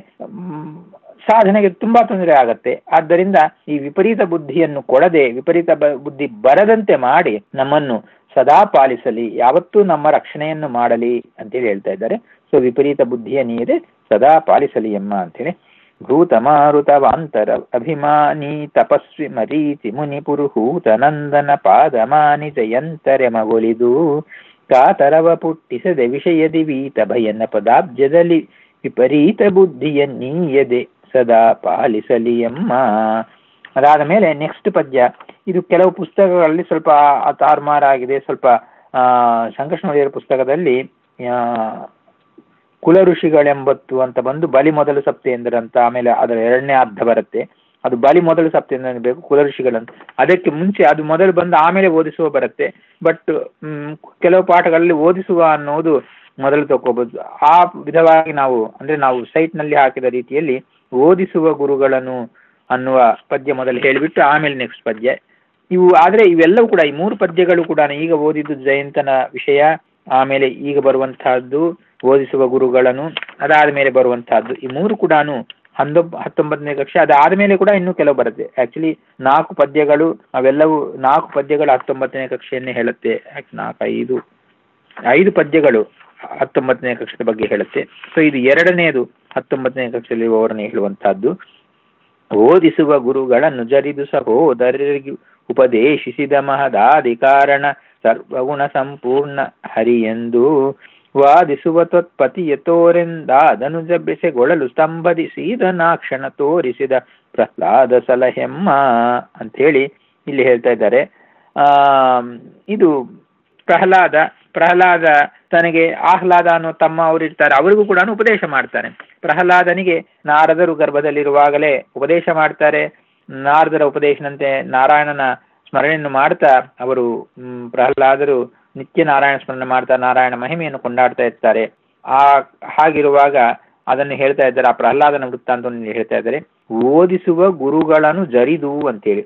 ಸಾಧನೆಗೆ ತುಂಬಾ ತೊಂದರೆ ಆಗತ್ತೆ ಆದ್ದರಿಂದ ಈ ವಿಪರೀತ ಬುದ್ಧಿಯನ್ನು ಕೊಡದೆ ವಿಪರೀತ ಬುದ್ಧಿ ಬರದಂತೆ ಮಾಡಿ ನಮ್ಮನ್ನು ಸದಾ ಪಾಲಿಸಲಿ ಯಾವತ್ತೂ ನಮ್ಮ ರಕ್ಷಣೆಯನ್ನು ಮಾಡಲಿ ಅಂತೇಳಿ ಹೇಳ್ತಾ ಇದ್ದಾರೆ ಸೊ ವಿಪರೀತ ಬುದ್ಧಿಯ ನೀರೆ ಸದಾ ಪಾಲಿಸಲಿ ಎಮ್ಮ ಅಂತೇಳಿ ಭೂತ ಮಾರುತ ವಾಂತರ ಅಭಿಮಾನಿ ತಪಸ್ವಿ ಮರೀಚಿ ಮುನಿ ಪುರುಹೂತ ನಂದನ ಪಾದಮಾನಿ ಜಯಂತರೆ ಮಗೊಲಿದು ಕಾತರವ ಪುಟ್ಟಿಸದೆ ವಿಷಯದಿ ವೀತ ಭಯನ ಪದಾಬ್ಜದಲ್ಲಿ ವಿಪರೀತ ಬುದ್ಧಿಯ ನೀಯದೆ ಸದಾ ಪಾಲಿಸಲಿ ಎಮ್ಮ ಅದಾದ ಮೇಲೆ ನೆಕ್ಸ್ಟ್ ಪದ್ಯ ಇದು ಕೆಲವು ಪುಸ್ತಕಗಳಲ್ಲಿ ಸ್ವಲ್ಪ ತಾರುಮಾರಾಗಿದೆ ಸ್ವಲ್ಪ ಸಂಕೃಷ್ಣ ಪುಸ್ತಕದಲ್ಲಿ ಕುಲ ಋಷಿಗಳೆಂಬತ್ತು ಅಂತ ಬಂದು ಬಲಿ ಮೊದಲು ಸಪ್ತೇಂದ್ರ ಅಂತ ಆಮೇಲೆ ಅದರ ಎರಡನೇ ಅರ್ಧ ಬರುತ್ತೆ ಅದು ಬಲಿ ಮೊದಲು ಸಪ್ತೇಂದ್ರ ಬೇಕು ಕುಲ ಋಷಿಗಳಂತ ಅದಕ್ಕೆ ಮುಂಚೆ ಅದು ಮೊದಲು ಬಂದು ಆಮೇಲೆ ಓದಿಸುವ ಬರುತ್ತೆ ಬಟ್ ಕೆಲವು ಪಾಠಗಳಲ್ಲಿ ಓದಿಸುವ ಅನ್ನೋದು ಮೊದಲು ತಗೋಬಹುದು ಆ ವಿಧವಾಗಿ ನಾವು ಅಂದ್ರೆ ನಾವು ಸೈಟ್ ನಲ್ಲಿ ಹಾಕಿದ ರೀತಿಯಲ್ಲಿ ಓದಿಸುವ ಗುರುಗಳನ್ನು ಅನ್ನುವ ಪದ್ಯ ಮೊದಲು ಹೇಳಿಬಿಟ್ಟು ಆಮೇಲೆ ನೆಕ್ಸ್ಟ್ ಪದ್ಯ ಇವು ಆದ್ರೆ ಇವೆಲ್ಲವೂ ಕೂಡ ಈ ಮೂರು ಪದ್ಯಗಳು ಕೂಡ ಈಗ ಓದಿದ್ದು ಜಯಂತನ ವಿಷಯ ಆಮೇಲೆ ಈಗ ಬರುವಂತಹದ್ದು ಓದಿಸುವ ಗುರುಗಳನ್ನು ಅದಾದ ಮೇಲೆ ಬರುವಂತಹದ್ದು ಈ ಮೂರು ಕೂಡ ಹನ್ನೊಬ್ ಹತ್ತೊಂಬತ್ತನೇ ಕಕ್ಷೆ ಅದಾದ ಮೇಲೆ ಕೂಡ ಇನ್ನೂ ಕೆಲವು ಬರುತ್ತೆ ಆಕ್ಚುಲಿ ನಾಲ್ಕು ಪದ್ಯಗಳು ಅವೆಲ್ಲವೂ ನಾಲ್ಕು ಪದ್ಯಗಳು ಹತ್ತೊಂಬತ್ತನೇ ಕಕ್ಷೆಯನ್ನೇ ಹೇಳುತ್ತೆ ನಾಲ್ಕು ಐದು ಐದು ಪದ್ಯಗಳು ಹತ್ತೊಂಬತ್ತನೇ ಕಕ್ಷದ ಬಗ್ಗೆ ಹೇಳುತ್ತೆ ಸೊ ಇದು ಎರಡನೆಯದು ಹತ್ತೊಂಬತ್ತನೇ ಕಕ್ಷೆಯಲ್ಲಿ ವಿವರಣೆ ಹೇಳುವಂತಹದ್ದು ಓದಿಸುವ ಗುರುಗಳನ್ನು ಜರಿದು ಸಹೋದರರಿಗೆ ಉಪದೇಶಿಸಿದ ಮಹದಾದಿ ಕಾರಣ ಸರ್ವಗುಣ ಸಂಪೂರ್ಣ ಹರಿಯೆಂದು ವಾದಿಸುವ ತ್ವತ್ಪತಿಯ ತೋರೆಂದಾದನುಜ ಬೆಸೆಗೊಳ್ಳಲು ಸ್ತಂಭದಿ ಸೀದನಾಕ್ಷಣ ತೋರಿಸಿದ ಪ್ರಹ್ಲಾದ ಸಲಹೆಮ್ಮ ಅಂಥೇಳಿ ಇಲ್ಲಿ ಹೇಳ್ತಾ ಇದ್ದಾರೆ ಆ ಇದು ಪ್ರಹ್ಲಾದ ಪ್ರಹ್ಲಾದ ತನಗೆ ಆಹ್ಲಾದ ಅನ್ನೋ ತಮ್ಮ ಅವರು ಇರ್ತಾರೆ ಅವರಿಗೂ ಕೂಡ ಉಪದೇಶ ಮಾಡ್ತಾನೆ ಪ್ರಹ್ಲಾದನಿಗೆ ನಾರದರು ಗರ್ಭದಲ್ಲಿರುವಾಗಲೇ ಉಪದೇಶ ಮಾಡ್ತಾರೆ ನಾರದರ ಉಪದೇಶನಂತೆ ನಾರಾಯಣನ ಸ್ಮರಣೆಯನ್ನು ಮಾಡ್ತಾ ಅವರು ಪ್ರಹ್ಲಾದರು ನಿತ್ಯ ನಾರಾಯಣ ಸ್ಮರಣೆ ಮಾಡ್ತಾ ನಾರಾಯಣ ಮಹಿಮೆಯನ್ನು ಕೊಂಡಾಡ್ತಾ ಇರ್ತಾರೆ ಆ ಹಾಗಿರುವಾಗ ಅದನ್ನು ಹೇಳ್ತಾ ಇದ್ದಾರೆ ಆ ಪ್ರಹ್ಲಾದನ ವೃತ್ತ ಅಂತ ಹೇಳ್ತಾ ಇದ್ದಾರೆ ಓದಿಸುವ ಗುರುಗಳನ್ನು ಜರಿದು ಅಂತೇಳಿ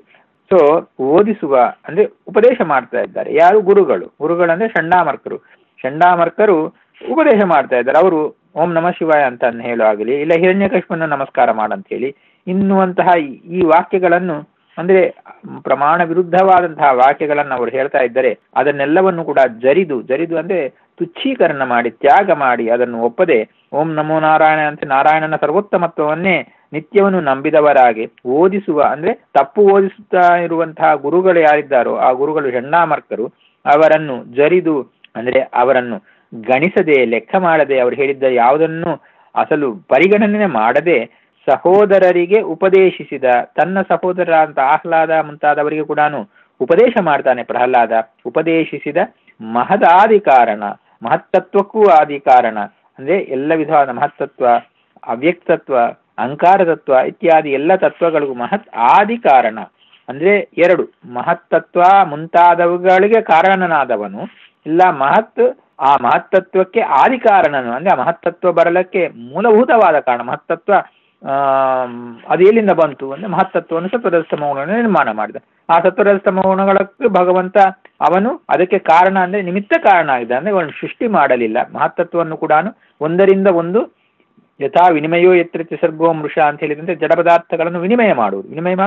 ಸೊ ಓದಿಸುವ ಅಂದ್ರೆ ಉಪದೇಶ ಮಾಡ್ತಾ ಇದ್ದಾರೆ ಯಾರು ಗುರುಗಳು ಗುರುಗಳಂದ್ರೆ ಷಂಡಾಮರ್ಕರು ಷಂಡಾಮರ್ಕರು ಉಪದೇಶ ಮಾಡ್ತಾ ಇದ್ದಾರೆ ಅವರು ಓಂ ನಮ ಶಿವಾಯ ಅಂತ ಹೇಳುವಾಗಲಿ ಇಲ್ಲ ಹಿರಣ್ಯಕಶ್ಮನ ನಮಸ್ಕಾರ ಮಾಡಂತ ಹೇಳಿ ಇನ್ನುವಂತಹ ಈ- ಈ ವಾಕ್ಯಗಳನ್ನು ಅಂದ್ರೆ ಪ್ರಮಾಣ ವಿರುದ್ಧವಾದಂತಹ ವಾಕ್ಯಗಳನ್ನು ಅವರು ಹೇಳ್ತಾ ಇದ್ದರೆ ಅದನ್ನೆಲ್ಲವನ್ನು ಕೂಡ ಜರಿದು ಜರಿದು ಅಂದ್ರೆ ತುಚ್ಛೀಕರಣ ಮಾಡಿ ತ್ಯಾಗ ಮಾಡಿ ಅದನ್ನು ಒಪ್ಪದೆ ಓಂ ನಮೋ ನಾರಾಯಣ ಅಂತ ನಾರಾಯಣನ ಸರ್ವೋತ್ತಮತ್ವವನ್ನೇ ನಿತ್ಯವನ್ನು ನಂಬಿದವರಾಗಿ ಓದಿಸುವ ಅಂದ್ರೆ ತಪ್ಪು ಓದಿಸುತ್ತಾ ಇರುವಂತಹ ಗುರುಗಳು ಯಾರಿದ್ದಾರೋ ಆ ಗುರುಗಳು ಹೆಣ್ಣಾಮರ್ಕರು ಅವರನ್ನು ಜರಿದು ಅಂದ್ರೆ ಅವರನ್ನು ಗಣಿಸದೆ ಲೆಕ್ಕ ಮಾಡದೆ ಅವರು ಹೇಳಿದ್ದ ಯಾವುದನ್ನು ಅಸಲು ಪರಿಗಣನೆ ಮಾಡದೆ ಸಹೋದರರಿಗೆ ಉಪದೇಶಿಸಿದ ತನ್ನ ಸಹೋದರ ಅಂತ ಆಹ್ಲಾದ ಮುಂತಾದವರಿಗೆ ಕೂಡ ಉಪದೇಶ ಮಾಡ್ತಾನೆ ಪ್ರಹ್ಲಾದ ಉಪದೇಶಿಸಿದ ಮಹದಾದಿ ಕಾರಣ ಮಹತ್ತತ್ವಕ್ಕೂ ಆದಿ ಕಾರಣ ಅಂದ್ರೆ ಎಲ್ಲ ವಿಧವಾದ ಮಹತ್ತತ್ವ ಅವ್ಯಕ್ತತ್ವ ಅಂಕಾರ ತತ್ವ ಇತ್ಯಾದಿ ಎಲ್ಲ ತತ್ವಗಳಿಗೂ ಮಹತ್ ಆದಿ ಕಾರಣ ಅಂದ್ರೆ ಎರಡು ಮಹತ್ತತ್ವ ಮುಂತಾದವುಗಳಿಗೆ ಕಾರಣನಾದವನು ಇಲ್ಲ ಮಹತ್ ಆ ಮಹತ್ತತ್ವಕ್ಕೆ ಆದಿ ಕಾರಣನು ಅಂದ್ರೆ ಆ ಮಹತ್ತತ್ವ ಬರಲಕ್ಕೆ ಮೂಲಭೂತವಾದ ಕಾರಣ ಮಹತ್ತತ್ವ ಆಮ್, ಅದು ಎಲ್ಲಿಂದ ಬಂತು ಅಂದ್ರೆ ಮಹತ್ತತ್ವವನ್ನು ಸತ್ವರಸ್ತ ಮೌನಗಳನ್ನು ನಿರ್ಮಾಣ ಮಾಡಿದ ಆ ಸತ್ವರಸ್ತ ಮೌನಗಳಕ್ಕೆ ಭಗವಂತ ಅವನು ಅದಕ್ಕೆ ಕಾರಣ ಅಂದ್ರೆ ನಿಮಿತ್ತ ಕಾರಣ ಆಗಿದೆ ಅಂದ್ರೆ ಅವನು ಸೃಷ್ಟಿ ಮಾಡಲಿಲ್ಲ ಮಹತ್ತತ್ವವನ್ನು ಕೂಡ ಒಂದರಿಂದ ಒಂದು ಯಥಾ ವಿನಿಮಯೋ ಎತ್ತರಿತ ಸರ್ಗೋ ಮೃಷ ಅಂತ ಹೇಳಿದಂತೆ ಜಡ ಪದಾರ್ಥಗಳನ್ನು ವಿನಿಮಯ ಮಾಡುವುದು ವಿನಿಮಯ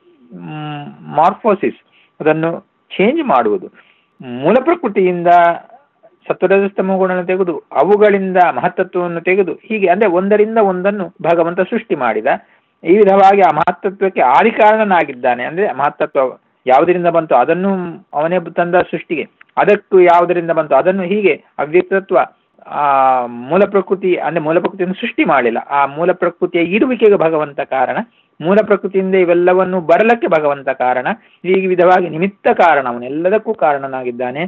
ಮಾರ್ಫೋಸಿಸ್ ಅದನ್ನು ಚೇಂಜ್ ಮಾಡುವುದು ಮೂಲ ಪ್ರಕೃತಿಯಿಂದ ಸತ್ವರಜಸ್ತಮ ಗುಣವನ್ನು ತೆಗೆದು ಅವುಗಳಿಂದ ಮಹತ್ತತ್ವವನ್ನು ತೆಗೆದು ಹೀಗೆ ಅಂದ್ರೆ ಒಂದರಿಂದ ಒಂದನ್ನು ಭಗವಂತ ಸೃಷ್ಟಿ ಮಾಡಿದ ಈ ವಿಧವಾಗಿ ಆ ಮಹತ್ತತ್ವಕ್ಕೆ ಆದಿಕಾರಣನಾಗಿದ್ದಾನೆ ಅಂದ್ರೆ ಮಹತ್ತತ್ವ ಯಾವುದರಿಂದ ಬಂತು ಅದನ್ನು ಅವನೇ ತಂದ ಸೃಷ್ಟಿಗೆ ಅದಕ್ಕೂ ಯಾವುದರಿಂದ ಬಂತು ಅದನ್ನು ಹೀಗೆ ಅವ್ಯಕ್ತತ್ವ ಆ ಮೂಲ ಪ್ರಕೃತಿ ಅಂದ್ರೆ ಮೂಲ ಪ್ರಕೃತಿಯನ್ನು ಸೃಷ್ಟಿ ಮಾಡಿಲ್ಲ ಆ ಮೂಲ ಪ್ರಕೃತಿಯ ಇರುವಿಕೆಗೆ ಭಗವಂತ ಕಾರಣ ಮೂಲ ಪ್ರಕೃತಿಯಿಂದ ಇವೆಲ್ಲವನ್ನು ಬರಲಕ್ಕೆ ಭಗವಂತ ಕಾರಣ ಈ ವಿಧವಾಗಿ ನಿಮಿತ್ತ ಕಾರಣ ಅವನೆಲ್ಲದಕ್ಕೂ ಕಾರಣನಾಗಿದ್ದಾನೆ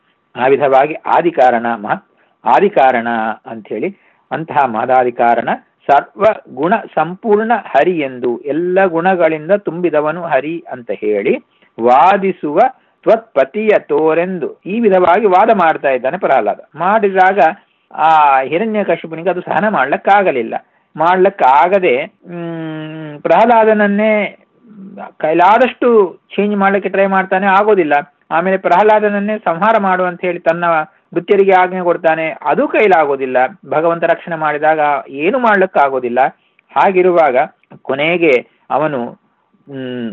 ಆ ವಿಧವಾಗಿ ಆದಿ ಕಾರಣ ಮಹತ್ ಆದಿ ಕಾರಣ ಅಂಥೇಳಿ ಅಂತಹ ಮಹದಾದಿ ಕಾರಣ ಸರ್ವ ಗುಣ ಸಂಪೂರ್ಣ ಹರಿ ಎಂದು ಎಲ್ಲ ಗುಣಗಳಿಂದ ತುಂಬಿದವನು ಹರಿ ಅಂತ ಹೇಳಿ ವಾದಿಸುವ ತ್ವತ್ಪತಿಯ ತೋರೆಂದು ಈ ವಿಧವಾಗಿ ವಾದ ಮಾಡ್ತಾ ಇದ್ದಾನೆ ಪ್ರಹ್ಲಾದ ಮಾಡಿದಾಗ ಆ ಹಿರಣ್ಯ ಕಶಿಪುನಿಗೆ ಅದು ಸಹನ ಮಾಡ್ಲಕ್ಕಾಗಲಿಲ್ಲ ಮಾಡ್ಲಕ್ಕಾಗದೆ ಹ್ಮ್ ಪ್ರಹ್ಲಾದನನ್ನೇ ಕೈಲಾದಷ್ಟು ಚೇಂಜ್ ಮಾಡ್ಲಿಕ್ಕೆ ಟ್ರೈ ಮಾಡ್ತಾನೆ ಆಗೋದಿಲ್ಲ ಆಮೇಲೆ ಪ್ರಹ್ಲಾದನನ್ನೇ ಸಂಹಾರ ಮಾಡು ಅಂತ ಹೇಳಿ ತನ್ನ ವೃತ್ತಿಯರಿಗೆ ಆಜ್ಞೆ ಕೊಡ್ತಾನೆ ಅದು ಕೈಲಾಗೋದಿಲ್ಲ ಭಗವಂತ ರಕ್ಷಣೆ ಮಾಡಿದಾಗ ಏನು ಮಾಡ್ಲಿಕ್ಕಾಗೋದಿಲ್ಲ ಹಾಗಿರುವಾಗ ಕೊನೆಗೆ ಅವನು ಹ್ಮ್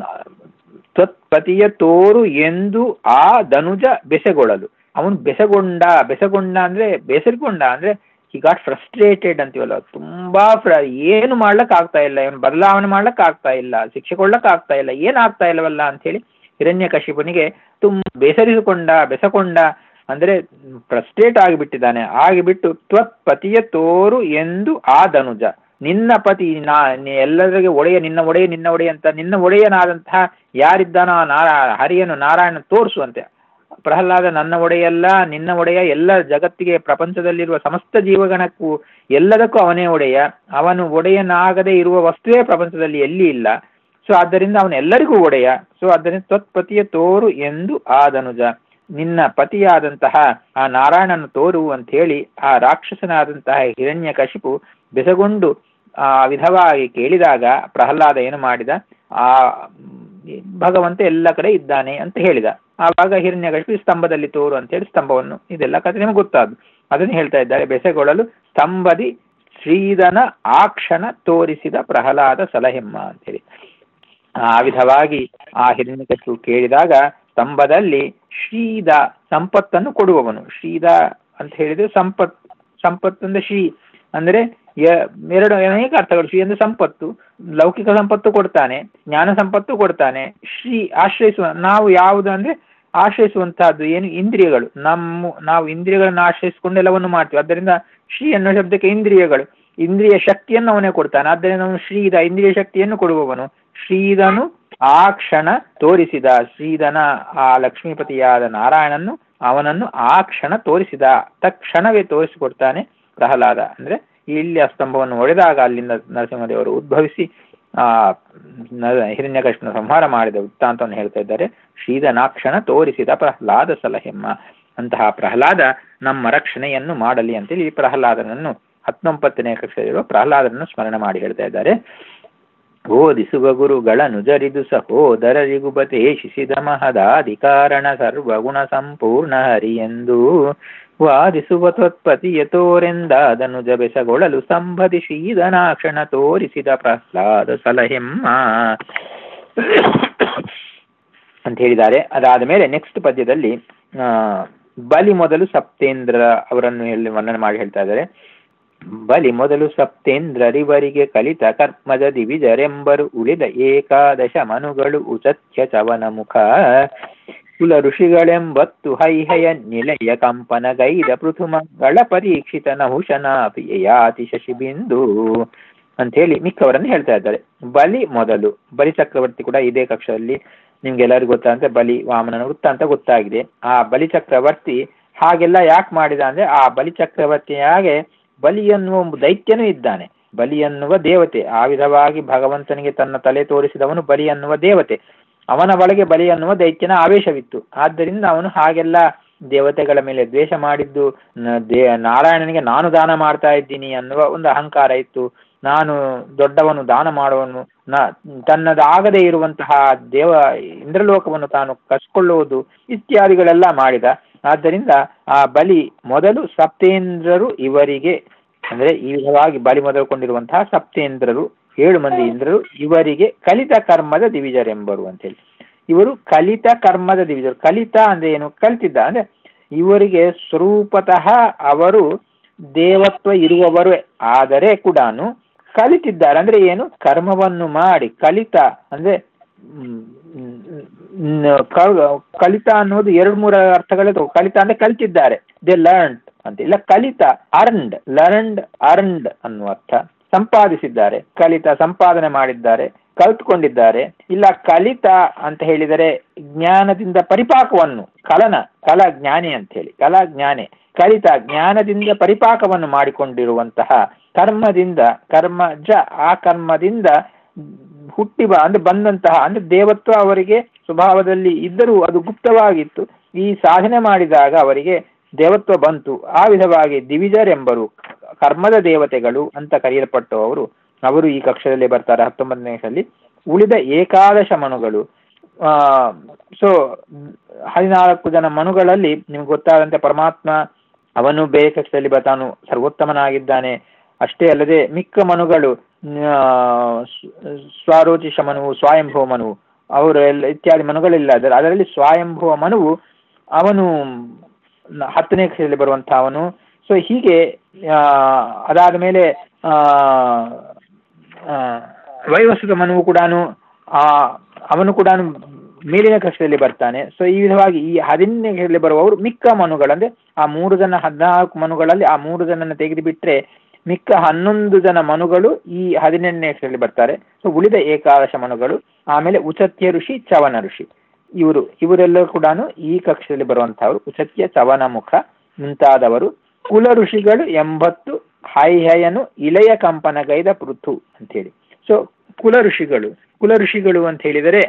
ತ್ವತ್ಪತಿಯ ತೋರು ಎಂದು ಆ ಧನುಜ ಬೆಸೆಗೊಳ್ಳಲು ಅವನು ಬೆಸಗೊಂಡ ಬೆಸಗೊಂಡ ಅಂದ್ರೆ ಬೇಸರಿಕೊಂಡ ಅಂದ್ರೆ ಹಿ ಗಾಟ್ ಫ್ರಸ್ಟ್ರೇಟೆಡ್ ಅಂತೀವಲ್ಲ ತುಂಬಾ ಫ್ರ ಏನು ಮಾಡ್ಲಕ್ ಆಗ್ತಾ ಇಲ್ಲ ಇವನು ಬದಲಾವಣೆ ಮಾಡ್ಲಕ್ ಆಗ್ತಾ ಇಲ್ಲ ಶಿಕ್ಷೆ ಕೊಡ್ಲಕ್ ಆಗ್ತಾ ಇಲ್ಲ ಏನ್ ಆಗ್ತಾ ಇಲ್ಲವಲ್ಲ ಅಂತ ಹೇಳಿ ಹಿರಣ್ಯ ಕಶಿಪನಿಗೆ ತುಂಬ ಬೇಸರಿಸಿಕೊಂಡ ಬೆಸಕೊಂಡ ಅಂದ್ರೆ ಫ್ರಸ್ಟ್ರೇಟ್ ಆಗಿಬಿಟ್ಟಿದ್ದಾನೆ ಆಗಿಬಿಟ್ಟು ತ್ವತ್ಪತಿಯ ತೋರು ಎಂದು ಆ ಧನುಜ ನಿನ್ನ ಪತಿ ನಾ ನೀ ಎಲ್ಲರಿಗೆ ಒಡೆಯ ನಿನ್ನ ಒಡೆಯ ನಿನ್ನ ಒಡೆಯ ಅಂತ ನಿನ್ನ ಒಡೆಯನಾದಂತಹ ಯಾರಿದ್ದಾನೋ ಆ ನಾರಾ ಹರಿಯನ್ನು ನಾರಾಯಣ ತೋರಿಸುವಂತೆ ಪ್ರಹ್ಲಾದ ನನ್ನ ಒಡೆಯಲ್ಲ ನಿನ್ನ ಒಡೆಯ ಎಲ್ಲ ಜಗತ್ತಿಗೆ ಪ್ರಪಂಚದಲ್ಲಿರುವ ಸಮಸ್ತ ಜೀವಗಣಕ್ಕೂ ಎಲ್ಲದಕ್ಕೂ ಅವನೇ ಒಡೆಯ ಅವನು ಒಡೆಯನಾಗದೇ ಇರುವ ವಸ್ತುವೇ ಪ್ರಪಂಚದಲ್ಲಿ ಎಲ್ಲಿ ಇಲ್ಲ ಸೊ ಆದ್ದರಿಂದ ಅವನು ಎಲ್ಲರಿಗೂ ಒಡೆಯ ಸೊ ಆದ್ದರಿಂದ ತ್ವತ್ಪತಿಯ ತೋರು ಎಂದು ಆದನುಜ ನಿನ್ನ ಪತಿಯಾದಂತಹ ಆ ನಾರಾಯಣನ ತೋರು ಅಂತ ಹೇಳಿ ಆ ರಾಕ್ಷಸನಾದಂತಹ ಹಿರಣ್ಯ ಕಶಿಪು ಬೆಸಗೊಂಡು ಆ ವಿಧವಾಗಿ ಕೇಳಿದಾಗ ಪ್ರಹ್ಲಾದ ಏನು ಮಾಡಿದ ಆ ಭಗವಂತ ಎಲ್ಲ ಕಡೆ ಇದ್ದಾನೆ ಅಂತ ಹೇಳಿದ ಆವಾಗ ಹಿರಣ್ಯಕಶಿಪು ಸ್ತಂಭದಲ್ಲಿ ತೋರು ಅಂತ ಹೇಳಿ ಸ್ತಂಭವನ್ನು ಇದೆಲ್ಲ ಕಥೆ ನಿಮಗೆ ಗೊತ್ತಾದ್ದು ಅದನ್ನು ಹೇಳ್ತಾ ಇದ್ದಾರೆ ಬೆಸೆಗೊಳ್ಳಲು ಸ್ತಂಭದಿ ಶ್ರೀಧನ ಆ ಕ್ಷಣ ತೋರಿಸಿದ ಪ್ರಹ್ಲಾದ ಸಲಹೆಮ್ಮ ಅಂತೇಳಿ ಆ ವಿಧವಾಗಿ ಆ ಹಿರಣ್ಯಕಶಿಪು ಕೇಳಿದಾಗ ಸ್ತಂಭದಲ್ಲಿ ಶ್ರೀದ ಸಂಪತ್ತನ್ನು ಕೊಡುವವನು ಶ್ರೀದ ಅಂತ ಹೇಳಿದ್ರೆ ಸಂಪತ್ ಸಂಪತ್ತು ಅಂದ್ರೆ ಶ್ರೀ ಅಂದ್ರೆ ಎರಡು ಅನೇಕ ಅರ್ಥಗಳು ಶ್ರೀ ಅಂದ್ರೆ ಸಂಪತ್ತು ಲೌಕಿಕ ಸಂಪತ್ತು ಕೊಡ್ತಾನೆ ಜ್ಞಾನ ಸಂಪತ್ತು ಕೊಡ್ತಾನೆ ಶ್ರೀ ಆಶ್ರಯಿಸುವ ನಾವು ಯಾವುದು ಅಂದ್ರೆ ಆಶ್ರಯಿಸುವಂತಹದ್ದು ಏನು ಇಂದ್ರಿಯಗಳು ನಮ್ಮ ನಾವು ಇಂದ್ರಿಯಗಳನ್ನು ಆಶ್ರಯಿಸಿಕೊಂಡು ಎಲ್ಲವನ್ನು ಮಾಡ್ತೀವಿ ಆದ್ದರಿಂದ ಶ್ರೀ ಅನ್ನೋ ಶಬ್ದಕ್ಕೆ ಇಂದ್ರಿಯಗಳು ಇಂದ್ರಿಯ ಶಕ್ತಿಯನ್ನು ಅವನೇ ಕೊಡ್ತಾನೆ ಆದ್ದರಿಂದ ಅವನು ಶ್ರೀದ ಇಂದ್ರಿಯ ಶಕ್ತಿಯನ್ನು ಕೊಡುವವನು ಶ್ರೀದನು ಆ ಕ್ಷಣ ತೋರಿಸಿದ ಶ್ರೀಧನ ಆ ಲಕ್ಷ್ಮೀಪತಿಯಾದ ನಾರಾಯಣನ್ನು ಅವನನ್ನು ಆ ಕ್ಷಣ ತೋರಿಸಿದ ತಕ್ಷಣವೇ ತೋರಿಸಿಕೊಡ್ತಾನೆ ಪ್ರಹ್ಲಾದ ಅಂದ್ರೆ ಇಲ್ಲಿ ಆ ಸ್ತಂಭವನ್ನು ಒಡೆದಾಗ ಅಲ್ಲಿಂದ ನರಸಿಂಹದೇವರು ಉದ್ಭವಿಸಿ ಆ ಹಿರಣ್ಯಕೃಷ್ಣ ಸಂಹಾರ ಮಾಡಿದ ವೃತ್ತಾಂತವನ್ನು ಹೇಳ್ತಾ ಇದ್ದಾರೆ ಶ್ರೀಧನಾಕ್ಷಣ ತೋರಿಸಿದ ಪ್ರಹ್ಲಾದ ಸಲಹೆಮ್ಮ ಅಂತಹ ಪ್ರಹ್ಲಾದ ನಮ್ಮ ರಕ್ಷಣೆಯನ್ನು ಮಾಡಲಿ ಅಂತೇಳಿ ಈ ಪ್ರಹ್ಲಾದನನ್ನು ಹತ್ತೊಂಬತ್ತನೇ ಕಕ್ಷೆಯಲ್ಲಿರುವ ಪ್ರಹ್ಲಾದನನ್ನು ಸ್ಮರಣೆ ಮಾಡಿ ಹೇಳ್ತಾ ಇದ್ದಾರೆ ಬೋಧಿಸುವ ಗುರುಗಳನ್ನು ಜರಿದು ಸಹೋದರರಿಗೂ ಬತೇಶಿಸಿದ ಮಹದಾಧಿಕಾರಣ ಸರ್ವಗುಣ ಸಂಪೂರ್ಣ ಹರಿಯೆಂದು ವಾದಿಸುವ ತ್ವತ್ಪತಿಯ ತೋರೆಂದಾದನು ಜಬೆಸಗೊಳ್ಳಲು ಸಂಭದಿ ಶ್ರೀಧನಾಕ್ಷಣ ತೋರಿಸಿದ ಪ್ರಹ್ಲಾದ ಸಲಹೆಮ್ಮ ಅಂತ ಹೇಳಿದ್ದಾರೆ ಅದಾದ ಮೇಲೆ ನೆಕ್ಸ್ಟ್ ಪದ್ಯದಲ್ಲಿ ಆ, ಬಲಿ ಮೊದಲು ಸಪ್ತೇಂದ್ರ ಅವರನ್ನು ಹೇಳಿ ವರ್ಣನೆ ಮಾಡಿ ಹೇಳ್ತಾ ಇದ್ದಾರೆ ಬಲಿ ಮೊದಲು ಸಪ್ತೇಂದ್ರರಿವರಿಗೆ ಕಲಿತ ಕರ್ಮದ ದಿವಿಜರೆಂಬರು ಉಳಿದ ಏಕಾದಶ ಮನುಗಳು ಉಚತ್ಯ ಚವನ ಮುಖ ಕುಲ ಋಷಿಗಳೆಂಬತ್ತು ಹೈಹಯ ನಿಲಯ ಕಂಪನ ಗೈದ ಪೃಥುಮಗಳ ಪರೀಕ್ಷಿತ ನಹುಶನಾಪಿಯಾತಿ ಶಶಿಬಿಂದು ಅಂತ ಹೇಳಿ ಮಿಕ್ಕವರನ್ನು ಹೇಳ್ತಾ ಇದ್ದಾರೆ ಬಲಿ ಮೊದಲು ಬಲಿ ಚಕ್ರವರ್ತಿ ಕೂಡ ಇದೇ ಕಕ್ಷದಲ್ಲಿ ನಿಮ್ಗೆಲ್ಲರಿಗೂ ಗೊತ್ತಾದಂತೆ ಬಲಿ ವಾಮನನ ವೃತ್ತ ಅಂತ ಗೊತ್ತಾಗಿದೆ ಆ ಬಲಿ ಚಕ್ರವರ್ತಿ ಹಾಗೆಲ್ಲ ಯಾಕೆ ಮಾಡಿದ ಅಂದ್ರೆ ಆ ಬಲಿ ಚಕ್ರವರ್ತಿಯಾಗೆ ಬಲಿ ಎನ್ನುವ ಒಂದು ದೈತ್ಯನೂ ಇದ್ದಾನೆ ಬಲಿ ಎನ್ನುವ ದೇವತೆ ಆ ವಿಧವಾಗಿ ಭಗವಂತನಿಗೆ ತನ್ನ ತಲೆ ತೋರಿಸಿದವನು ಬಲಿ ಎನ್ನುವ ದೇವತೆ ಅವನ ಒಳಗೆ ಬಲಿ ಎನ್ನುವ ದೈತ್ಯನ ಆವೇಶವಿತ್ತು ಆದ್ದರಿಂದ ಅವನು ಹಾಗೆಲ್ಲ ದೇವತೆಗಳ ಮೇಲೆ ದ್ವೇಷ ಮಾಡಿದ್ದು ನ- ದೇ ನಾರಾಯಣನಿಗೆ ನಾನು ದಾನ ಮಾಡ್ತಾ ಇದ್ದೀನಿ ಅನ್ನುವ ಒಂದು ಅಹಂಕಾರ ಇತ್ತು ನಾನು ದೊಡ್ಡವನು ದಾನ ಮಾಡುವನು ನ ತನ್ನದಾಗದೇ ಇರುವಂತಹ ದೇವ ಇಂದ್ರಲೋಕವನ್ನು ತಾನು ಕಸ್ಕೊಳ್ಳುವುದು ಇತ್ಯಾದಿಗಳೆಲ್ಲ ಮಾಡಿದ ಆದ್ದರಿಂದ ಆ ಬಲಿ ಮೊದಲು ಸಪ್ತೇಂದ್ರರು ಇವರಿಗೆ ಅಂದ್ರೆ ಈ ವಿಧವಾಗಿ ಬಲಿ ಮೊದಲುಕೊಂಡಿರುವಂತಹ ಸಪ್ತೇಂದ್ರರು ಏಳು ಮಂದಿ ಇಂದ್ರರು ಇವರಿಗೆ ಕಲಿತ ಕರ್ಮದ ದಿವಿಜರೆಂಬರು ಅಂತ ಹೇಳಿ ಇವರು ಕಲಿತ ಕರ್ಮದ ದಿವಿಜರು ಕಲಿತ ಅಂದ್ರೆ ಏನು ಕಲಿತಿದ್ದ ಅಂದ್ರೆ ಇವರಿಗೆ ಸ್ವರೂಪತಃ ಅವರು ದೇವತ್ವ ಇರುವವರು ಆದರೆ ಕೂಡ ಕಲಿತಿದ್ದಾರೆ ಅಂದ್ರೆ ಏನು ಕರ್ಮವನ್ನು ಮಾಡಿ ಕಲಿತ ಅಂದ್ರೆ ಮ್, ಮ್, ಕ- ಕಲಿತ ಅನ್ನೋದು ಎರಡು ಮೂರು ಅರ್ಥಗಳೇ ತಗೋ ಕಲಿತ ಅಂದ್ರೆ ಕಲಿತಿದ್ದಾರೆ ದೇ ಲರ್ನ್ಡ್ ಅಂತ ಇಲ್ಲ ಕಲಿತ ಅರ್ನ್ಡ್ ಲರ್ನ್ಡ್ ಅರ್ನ್ಡ್ ಅನ್ನುವ ಅರ್ಥ ಸಂಪಾದಿಸಿದ್ದಾರೆ ಕಲಿತ ಸಂಪಾದನೆ ಮಾಡಿದ್ದಾರೆ ಕಲ್ತ್ಕೊಂಡಿದ್ದಾರೆ ಇಲ್ಲ ಕಲಿತ ಅಂತ ಹೇಳಿದರೆ ಜ್ಞಾನದಿಂದ ಪರಿಪಾಕವನ್ನು ಕಲನ ಕಲಾ ಜ್ಞಾನಿ ಅಂತ ಹೇಳಿ ಕಲಾ ಜ್ಞಾನಿ ಕಲಿತ ಜ್ಞಾನದಿಂದ ಪರಿಪಾಕವನ್ನು ಮಾಡಿಕೊಂಡಿರುವಂತಹ ಕರ್ಮದಿಂದ ಕರ್ಮ ಜ ಆ ಕರ್ಮದಿಂದ ಹುಟ್ಟಿ ಬ ಅಂದ್ರೆ ಬಂದಂತಹ ಅಂದ್ರೆ ದೇವತ್ವ ಅವರಿಗೆ ಸ್ವಭಾವದಲ್ಲಿ ಇದ್ದರೂ ಅದು ಗುಪ್ತವಾಗಿತ್ತು ಈ ಸಾಧನೆ ಮಾಡಿದಾಗ ಅವರಿಗೆ ದೇವತ್ವ ಬಂತು ಆ ವಿಧವಾಗಿ ದಿವಿಜರೆಂಬರು ಕರ್ಮದ ದೇವತೆಗಳು ಅಂತ ಕರೆಯಲ್ಪಟ್ಟವರು ಅವರು ಈ ಕಕ್ಷದಲ್ಲಿ ಬರ್ತಾರೆ ಹತ್ತೊಂಬತ್ತನೇ ಕಕ್ಷದಲ್ಲಿ ಉಳಿದ ಏಕಾದಶ ಮನುಗಳು ಆ ಸೊ ಹದಿನಾಲ್ಕು ಜನ ಮನುಗಳಲ್ಲಿ ನಿಮ್ಗೆ ಗೊತ್ತಾದಂತೆ ಪರಮಾತ್ಮ ಅವನು ಬೇರೆ ಕಕ್ಷದಲ್ಲಿ ಬರ್ತಾನು ಸರ್ವೋತ್ತಮನಾಗಿದ್ದಾನೆ ಅಷ್ಟೇ ಅಲ್ಲದೆ ಮಿಕ್ಕ ಮನುಗಳು ಆ, ಸ್ವ- ಸ್ವಾರೋಚಿಷ ಮನುವು ಸ್ವಯಂಭವ ಮನುವು ಅವರು ಎಲ್ಲ ಇತ್ಯಾದಿ ಮನುಗಳಿಲ್ಲ ಅದರ ಅದರಲ್ಲಿ ಸ್ವಯಂಭವ ಮನುವು ಅವನು ನ- ಹತ್ತನೇ ಕಕ್ಷೆಯಲ್ಲಿ ಬರುವಂತಹ ಅವನು ಸೊ ಹೀಗೆ ಆ, ಅದಾದ ಮೇಲೆ ಆ, ಆ, ವೈವಸ್ವತ ಮನುವು ಕೂಡ ಅವನು ಕೂಡ ಮೇಲಿನ ಕಕ್ಷೆಯಲ್ಲಿ ಬರ್ತಾನೆ ಸೊ ಈ ವಿಧವಾಗಿ ಈ ಹದಿನೈದನೇ ಕಕ್ಷೆಯಲ್ಲಿ ಬರುವವರು ಮಿಕ್ಕ ಮನುಗಳಂದ್ರೆ ಆ ಮೂರು ಜನ ಹದಿನಾಲ್ಕು ಮನುಗಳಲ್ಲಿ ಆ ಮೂರು ಜನನ ತೆಗೆದು ಬಿಟ್ರೆ ಮಿಕ್ಕ ಹನ್ನೊಂದು ಜನ ಮನುಗಳು ಈ ಹದಿನೆಂಟನೇ ಕಕ್ಷೆಯಲ್ಲಿ ಬರ್ತಾರೆ ಸೊ ಉಳಿದ ಏಕಾದಶ ಮನುಗಳು ಆಮೇಲೆ ಉಚತ್ಯ ಋಷಿ ಚವನ ಋಷಿ ಇವರು ಇವರೆಲ್ಲರೂ ಕೂಡ ಈ ಕಕ್ಷೆಯಲ್ಲಿ ಬರುವಂತಹವರು ಉಚತ್ಯ ಚವನ ಮುಖ ಮುಂತಾದವರು ಕುಲ ಋಷಿಗಳು ಎಂಬತ್ತು ಹೈಹಯನು ಇಳೆಯ ಕಂಪನಗೈದ ಪೃಥು ಅಂತೇಳಿ ಸೊ ಕುಲ ಋಷಿಗಳು ಕುಲ ಋಷಿಗಳು ಅಂತ ಹೇಳಿದರೆ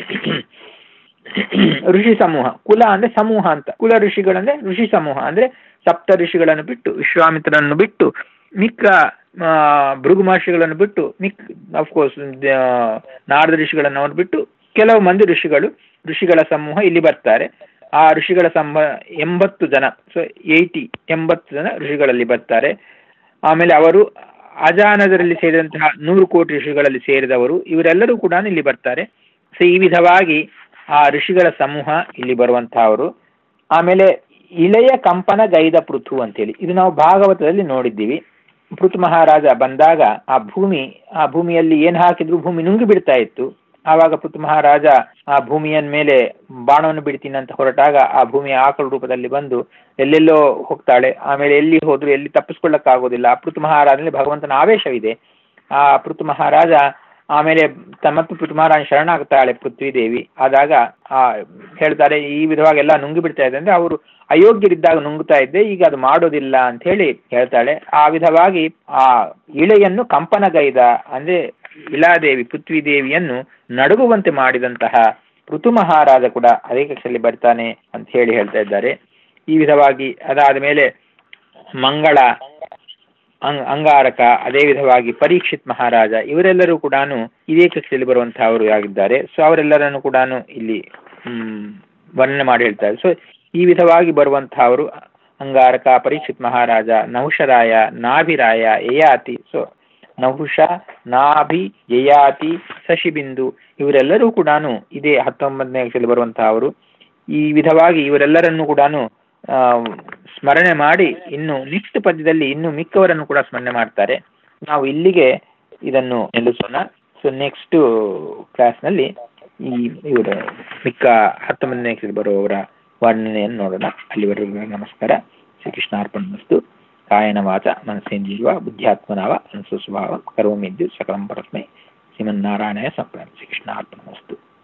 ಋಷಿ ಸಮೂಹ ಕುಲ ಅಂದ್ರೆ ಸಮೂಹ ಅಂತ ಕುಲ ಋಷಿಗಳಂದ್ರೆ ಋಷಿ ಸಮೂಹ ಅಂದ್ರೆ ಸಪ್ತ ಋಷಿಗಳನ್ನು ಬಿಟ್ಟು ವಿಶ್ವಾಮಿತ್ರನನ್ನು ಬಿಟ್ಟು ಮಿಕ್ಕ ಆ, ಭೃಗು ಮಹರ್ಷಿಗಳನ್ನು ಬಿಟ್ಟು ಮಿಕ್ ಅಫ್ಕೋರ್ಸ್ ನಾರದ ಋಷಿಗಳನ್ನು ಅವ್ರು ಬಿಟ್ಟು ಕೆಲವು ಮಂದಿ ಋಷಿಗಳು ಋಷಿಗಳ ಸಮೂಹ ಇಲ್ಲಿ ಬರ್ತಾರೆ ಆ ಋಷಿಗಳ ಸಮ ಎಂಬತ್ತು ಜನ ಸೊ ಏಯ್ಟಿ ಎಂಬತ್ತು ಜನ ಋಷಿಗಳಲ್ಲಿ ಬರ್ತಾರೆ ಆಮೇಲೆ ಅವರು ಅಜಾನದರಲ್ಲಿ ಸೇರಿದಂತಹ ನೂರು ಕೋಟಿ ಋಷಿಗಳಲ್ಲಿ ಸೇರಿದವರು ಇವರೆಲ್ಲರೂ ಕೂಡ ಇಲ್ಲಿ ಬರ್ತಾರೆ ಸೊ ಈ ವಿಧವಾಗಿ ಆ ಋಷಿಗಳ ಸಮೂಹ ಇಲ್ಲಿ ಬರುವಂತಹವರು ಆಮೇಲೆ ಇಳೆಯ ಕಂಪನ ಗೈದ ಪೃಥು ಅಂತೇಳಿ ಇದು ನಾವು ಭಾಗವತದಲ್ಲಿ ನೋಡಿದ್ದೀವಿ ಪೃಥು ಮಹಾರಾಜ ಬಂದಾಗ ಆ ಭೂಮಿ ಆ ಭೂಮಿಯಲ್ಲಿ ಏನ್ ಹಾಕಿದ್ರು ಭೂಮಿ ನುಂಗಿ ಬಿಡ್ತಾ ಇತ್ತು ಆವಾಗ ಪೃಥು ಮಹಾರಾಜ ಆ ಭೂಮಿಯ ಮೇಲೆ ಬಾಣವನ್ನು ಬಿಡ್ತೀನಿ ಅಂತ ಹೊರಟಾಗ ಆ ಭೂಮಿಯ ಆಕಳ ರೂಪದಲ್ಲಿ ಬಂದು ಎಲ್ಲೆಲ್ಲೋ ಹೋಗ್ತಾಳೆ ಆಮೇಲೆ ಎಲ್ಲಿ ಹೋದ್ರು ಎಲ್ಲಿ ತಪ್ಪಿಸ್ಕೊಳ್ಳಕ್ಕಾಗೋದಿಲ್ಲ ಆ ಪೃಥು ಮಹಾರಾಜನಲ್ಲಿ ಭಗವಂತನ ಆವೇಶವಿದೆ ಆ ಪೃಥು ಮಹಾರಾಜ ಆಮೇಲೆ ತ- ಮತ್ತು ಪೃಥು ಮಹಾರಾಜ ಶರಣಾಗ್ತಾಳೆ ಪೃಥ್ವಿ ದೇವಿ ಆದಾಗ ಆ ಹೇಳ್ತಾರೆ ಈ ವಿಧವಾಗಿ ಎಲ್ಲ ನುಂಗಿ ಬಿಡ್ತಾ ಇದೆ ಅಂದ್ರೆ ಅವರು ಅಯೋಗ್ಯರಿದ್ದಾಗ ನುಂಗುತ್ತಾ ಇದ್ದೆ ಈಗ ಅದು ಮಾಡೋದಿಲ್ಲ ಅಂತ ಹೇಳಿ ಹೇಳ್ತಾಳೆ ಆ ವಿಧವಾಗಿ ಆ ಇಳೆಯನ್ನು ಕಂಪನಗೈದ ಅಂದ್ರೆ ಇಲಾದೇವಿ ಪೃಥ್ವಿ ದೇವಿಯನ್ನು ನಡುಗುವಂತೆ ಮಾಡಿದಂತಹ ಋತು ಮಹಾರಾಜ ಕೂಡ ಅದೇ ಕಕ್ಷೆಯಲ್ಲಿ ಬರ್ತಾನೆ ಅಂತ ಹೇಳಿ ಹೇಳ್ತಾ ಇದ್ದಾರೆ ಈ ವಿಧವಾಗಿ ಅದಾದ ಮೇಲೆ ಮಂಗಳ ಅಂಗ್ ಅಂಗಾರಕ ಅದೇ ವಿಧವಾಗಿ ಪರೀಕ್ಷಿತ್ ಮಹಾರಾಜ ಇವರೆಲ್ಲರೂ ಕೂಡ ಇದೇ ಕೃತಿಯಲ್ಲಿ ಬರುವಂತಹವರು ಆಗಿದ್ದಾರೆ ಸೊ ಅವರೆಲ್ಲರನ್ನು ಕೂಡ ಇಲ್ಲಿ ಹ್ಮ್ ವರ್ಣನೆ ಮಾಡಿ ಹೇಳ್ತಾರೆ ಸೊ ಈ ವಿಧವಾಗಿ ಬರುವಂತಹವರು ಅಂಗಾರಕ ಪರೀಕ್ಷಿತ್ ಮಹಾರಾಜ ನಹುಷರಾಯ ನಾಭಿರಾಯ ಯಯಾತಿ ಸೊ ನಹುಷ ನಾಭಿ ಯಯಾತಿ ಶಶಿಬಿಂದು ಇವರೆಲ್ಲರೂ ಕೂಡ ಇದೇ ಹತ್ತೊಂಬತ್ತನೇ ಕಕ್ಷೆಯಲ್ಲಿ ಬರುವಂತಹವರು ಈ ವಿಧವಾಗಿ ಇವರೆಲ್ಲರನ್ನು ಕೂಡ ಸ್ಮರಣೆ ಮಾಡಿ ಇನ್ನು ನೆಕ್ಸ್ಟ್ ಪದ್ಯದಲ್ಲಿ ಇನ್ನು ಮಿಕ್ಕವರನ್ನು ಕೂಡ ಸ್ಮರಣೆ ಮಾಡ್ತಾರೆ ನಾವು ಇಲ್ಲಿಗೆ ಇದನ್ನು ನಿಲ್ಲಿಸೋಣ ಸೊ ನೆಕ್ಸ್ಟ್ ಕ್ಲಾಸ್ನಲ್ಲಿ ಈ ಇವರ ಮಿಕ್ಕ ಹತ್ತೊಂಬತ್ತನೇ ಕಕ್ಷೆಯಲ್ಲಿ ಬರುವವರ ವರ್ಣನೆಯನ್ನು ನೋಡೋಣ ಅಲ್ಲಿವರೆಗೂ ನಮಸ್ಕಾರ ಶ್ರೀಕೃಷ್ಣಾರ್ಪಣಮಸ್ತು ಕಾಯನ ವಾಚ ಮನಸ್ಸೇಂದ್ರಿಯವ ಬುದ್ಧ್ಯಾತ್ಮನಾವ ಅನಸು ಸ್ವಭಾವ ಕರೋಮಿದ್ದು ಸಕಲಂ ಪರಸ್ಮೈ ಶ್ರೀಮನ್ನಾರಾಯಣಯ ಸಂಪ್ರಾಣ ಶ್ರೀಕೃಷ್ಣಾರ್ಪಣಮಸ್ತು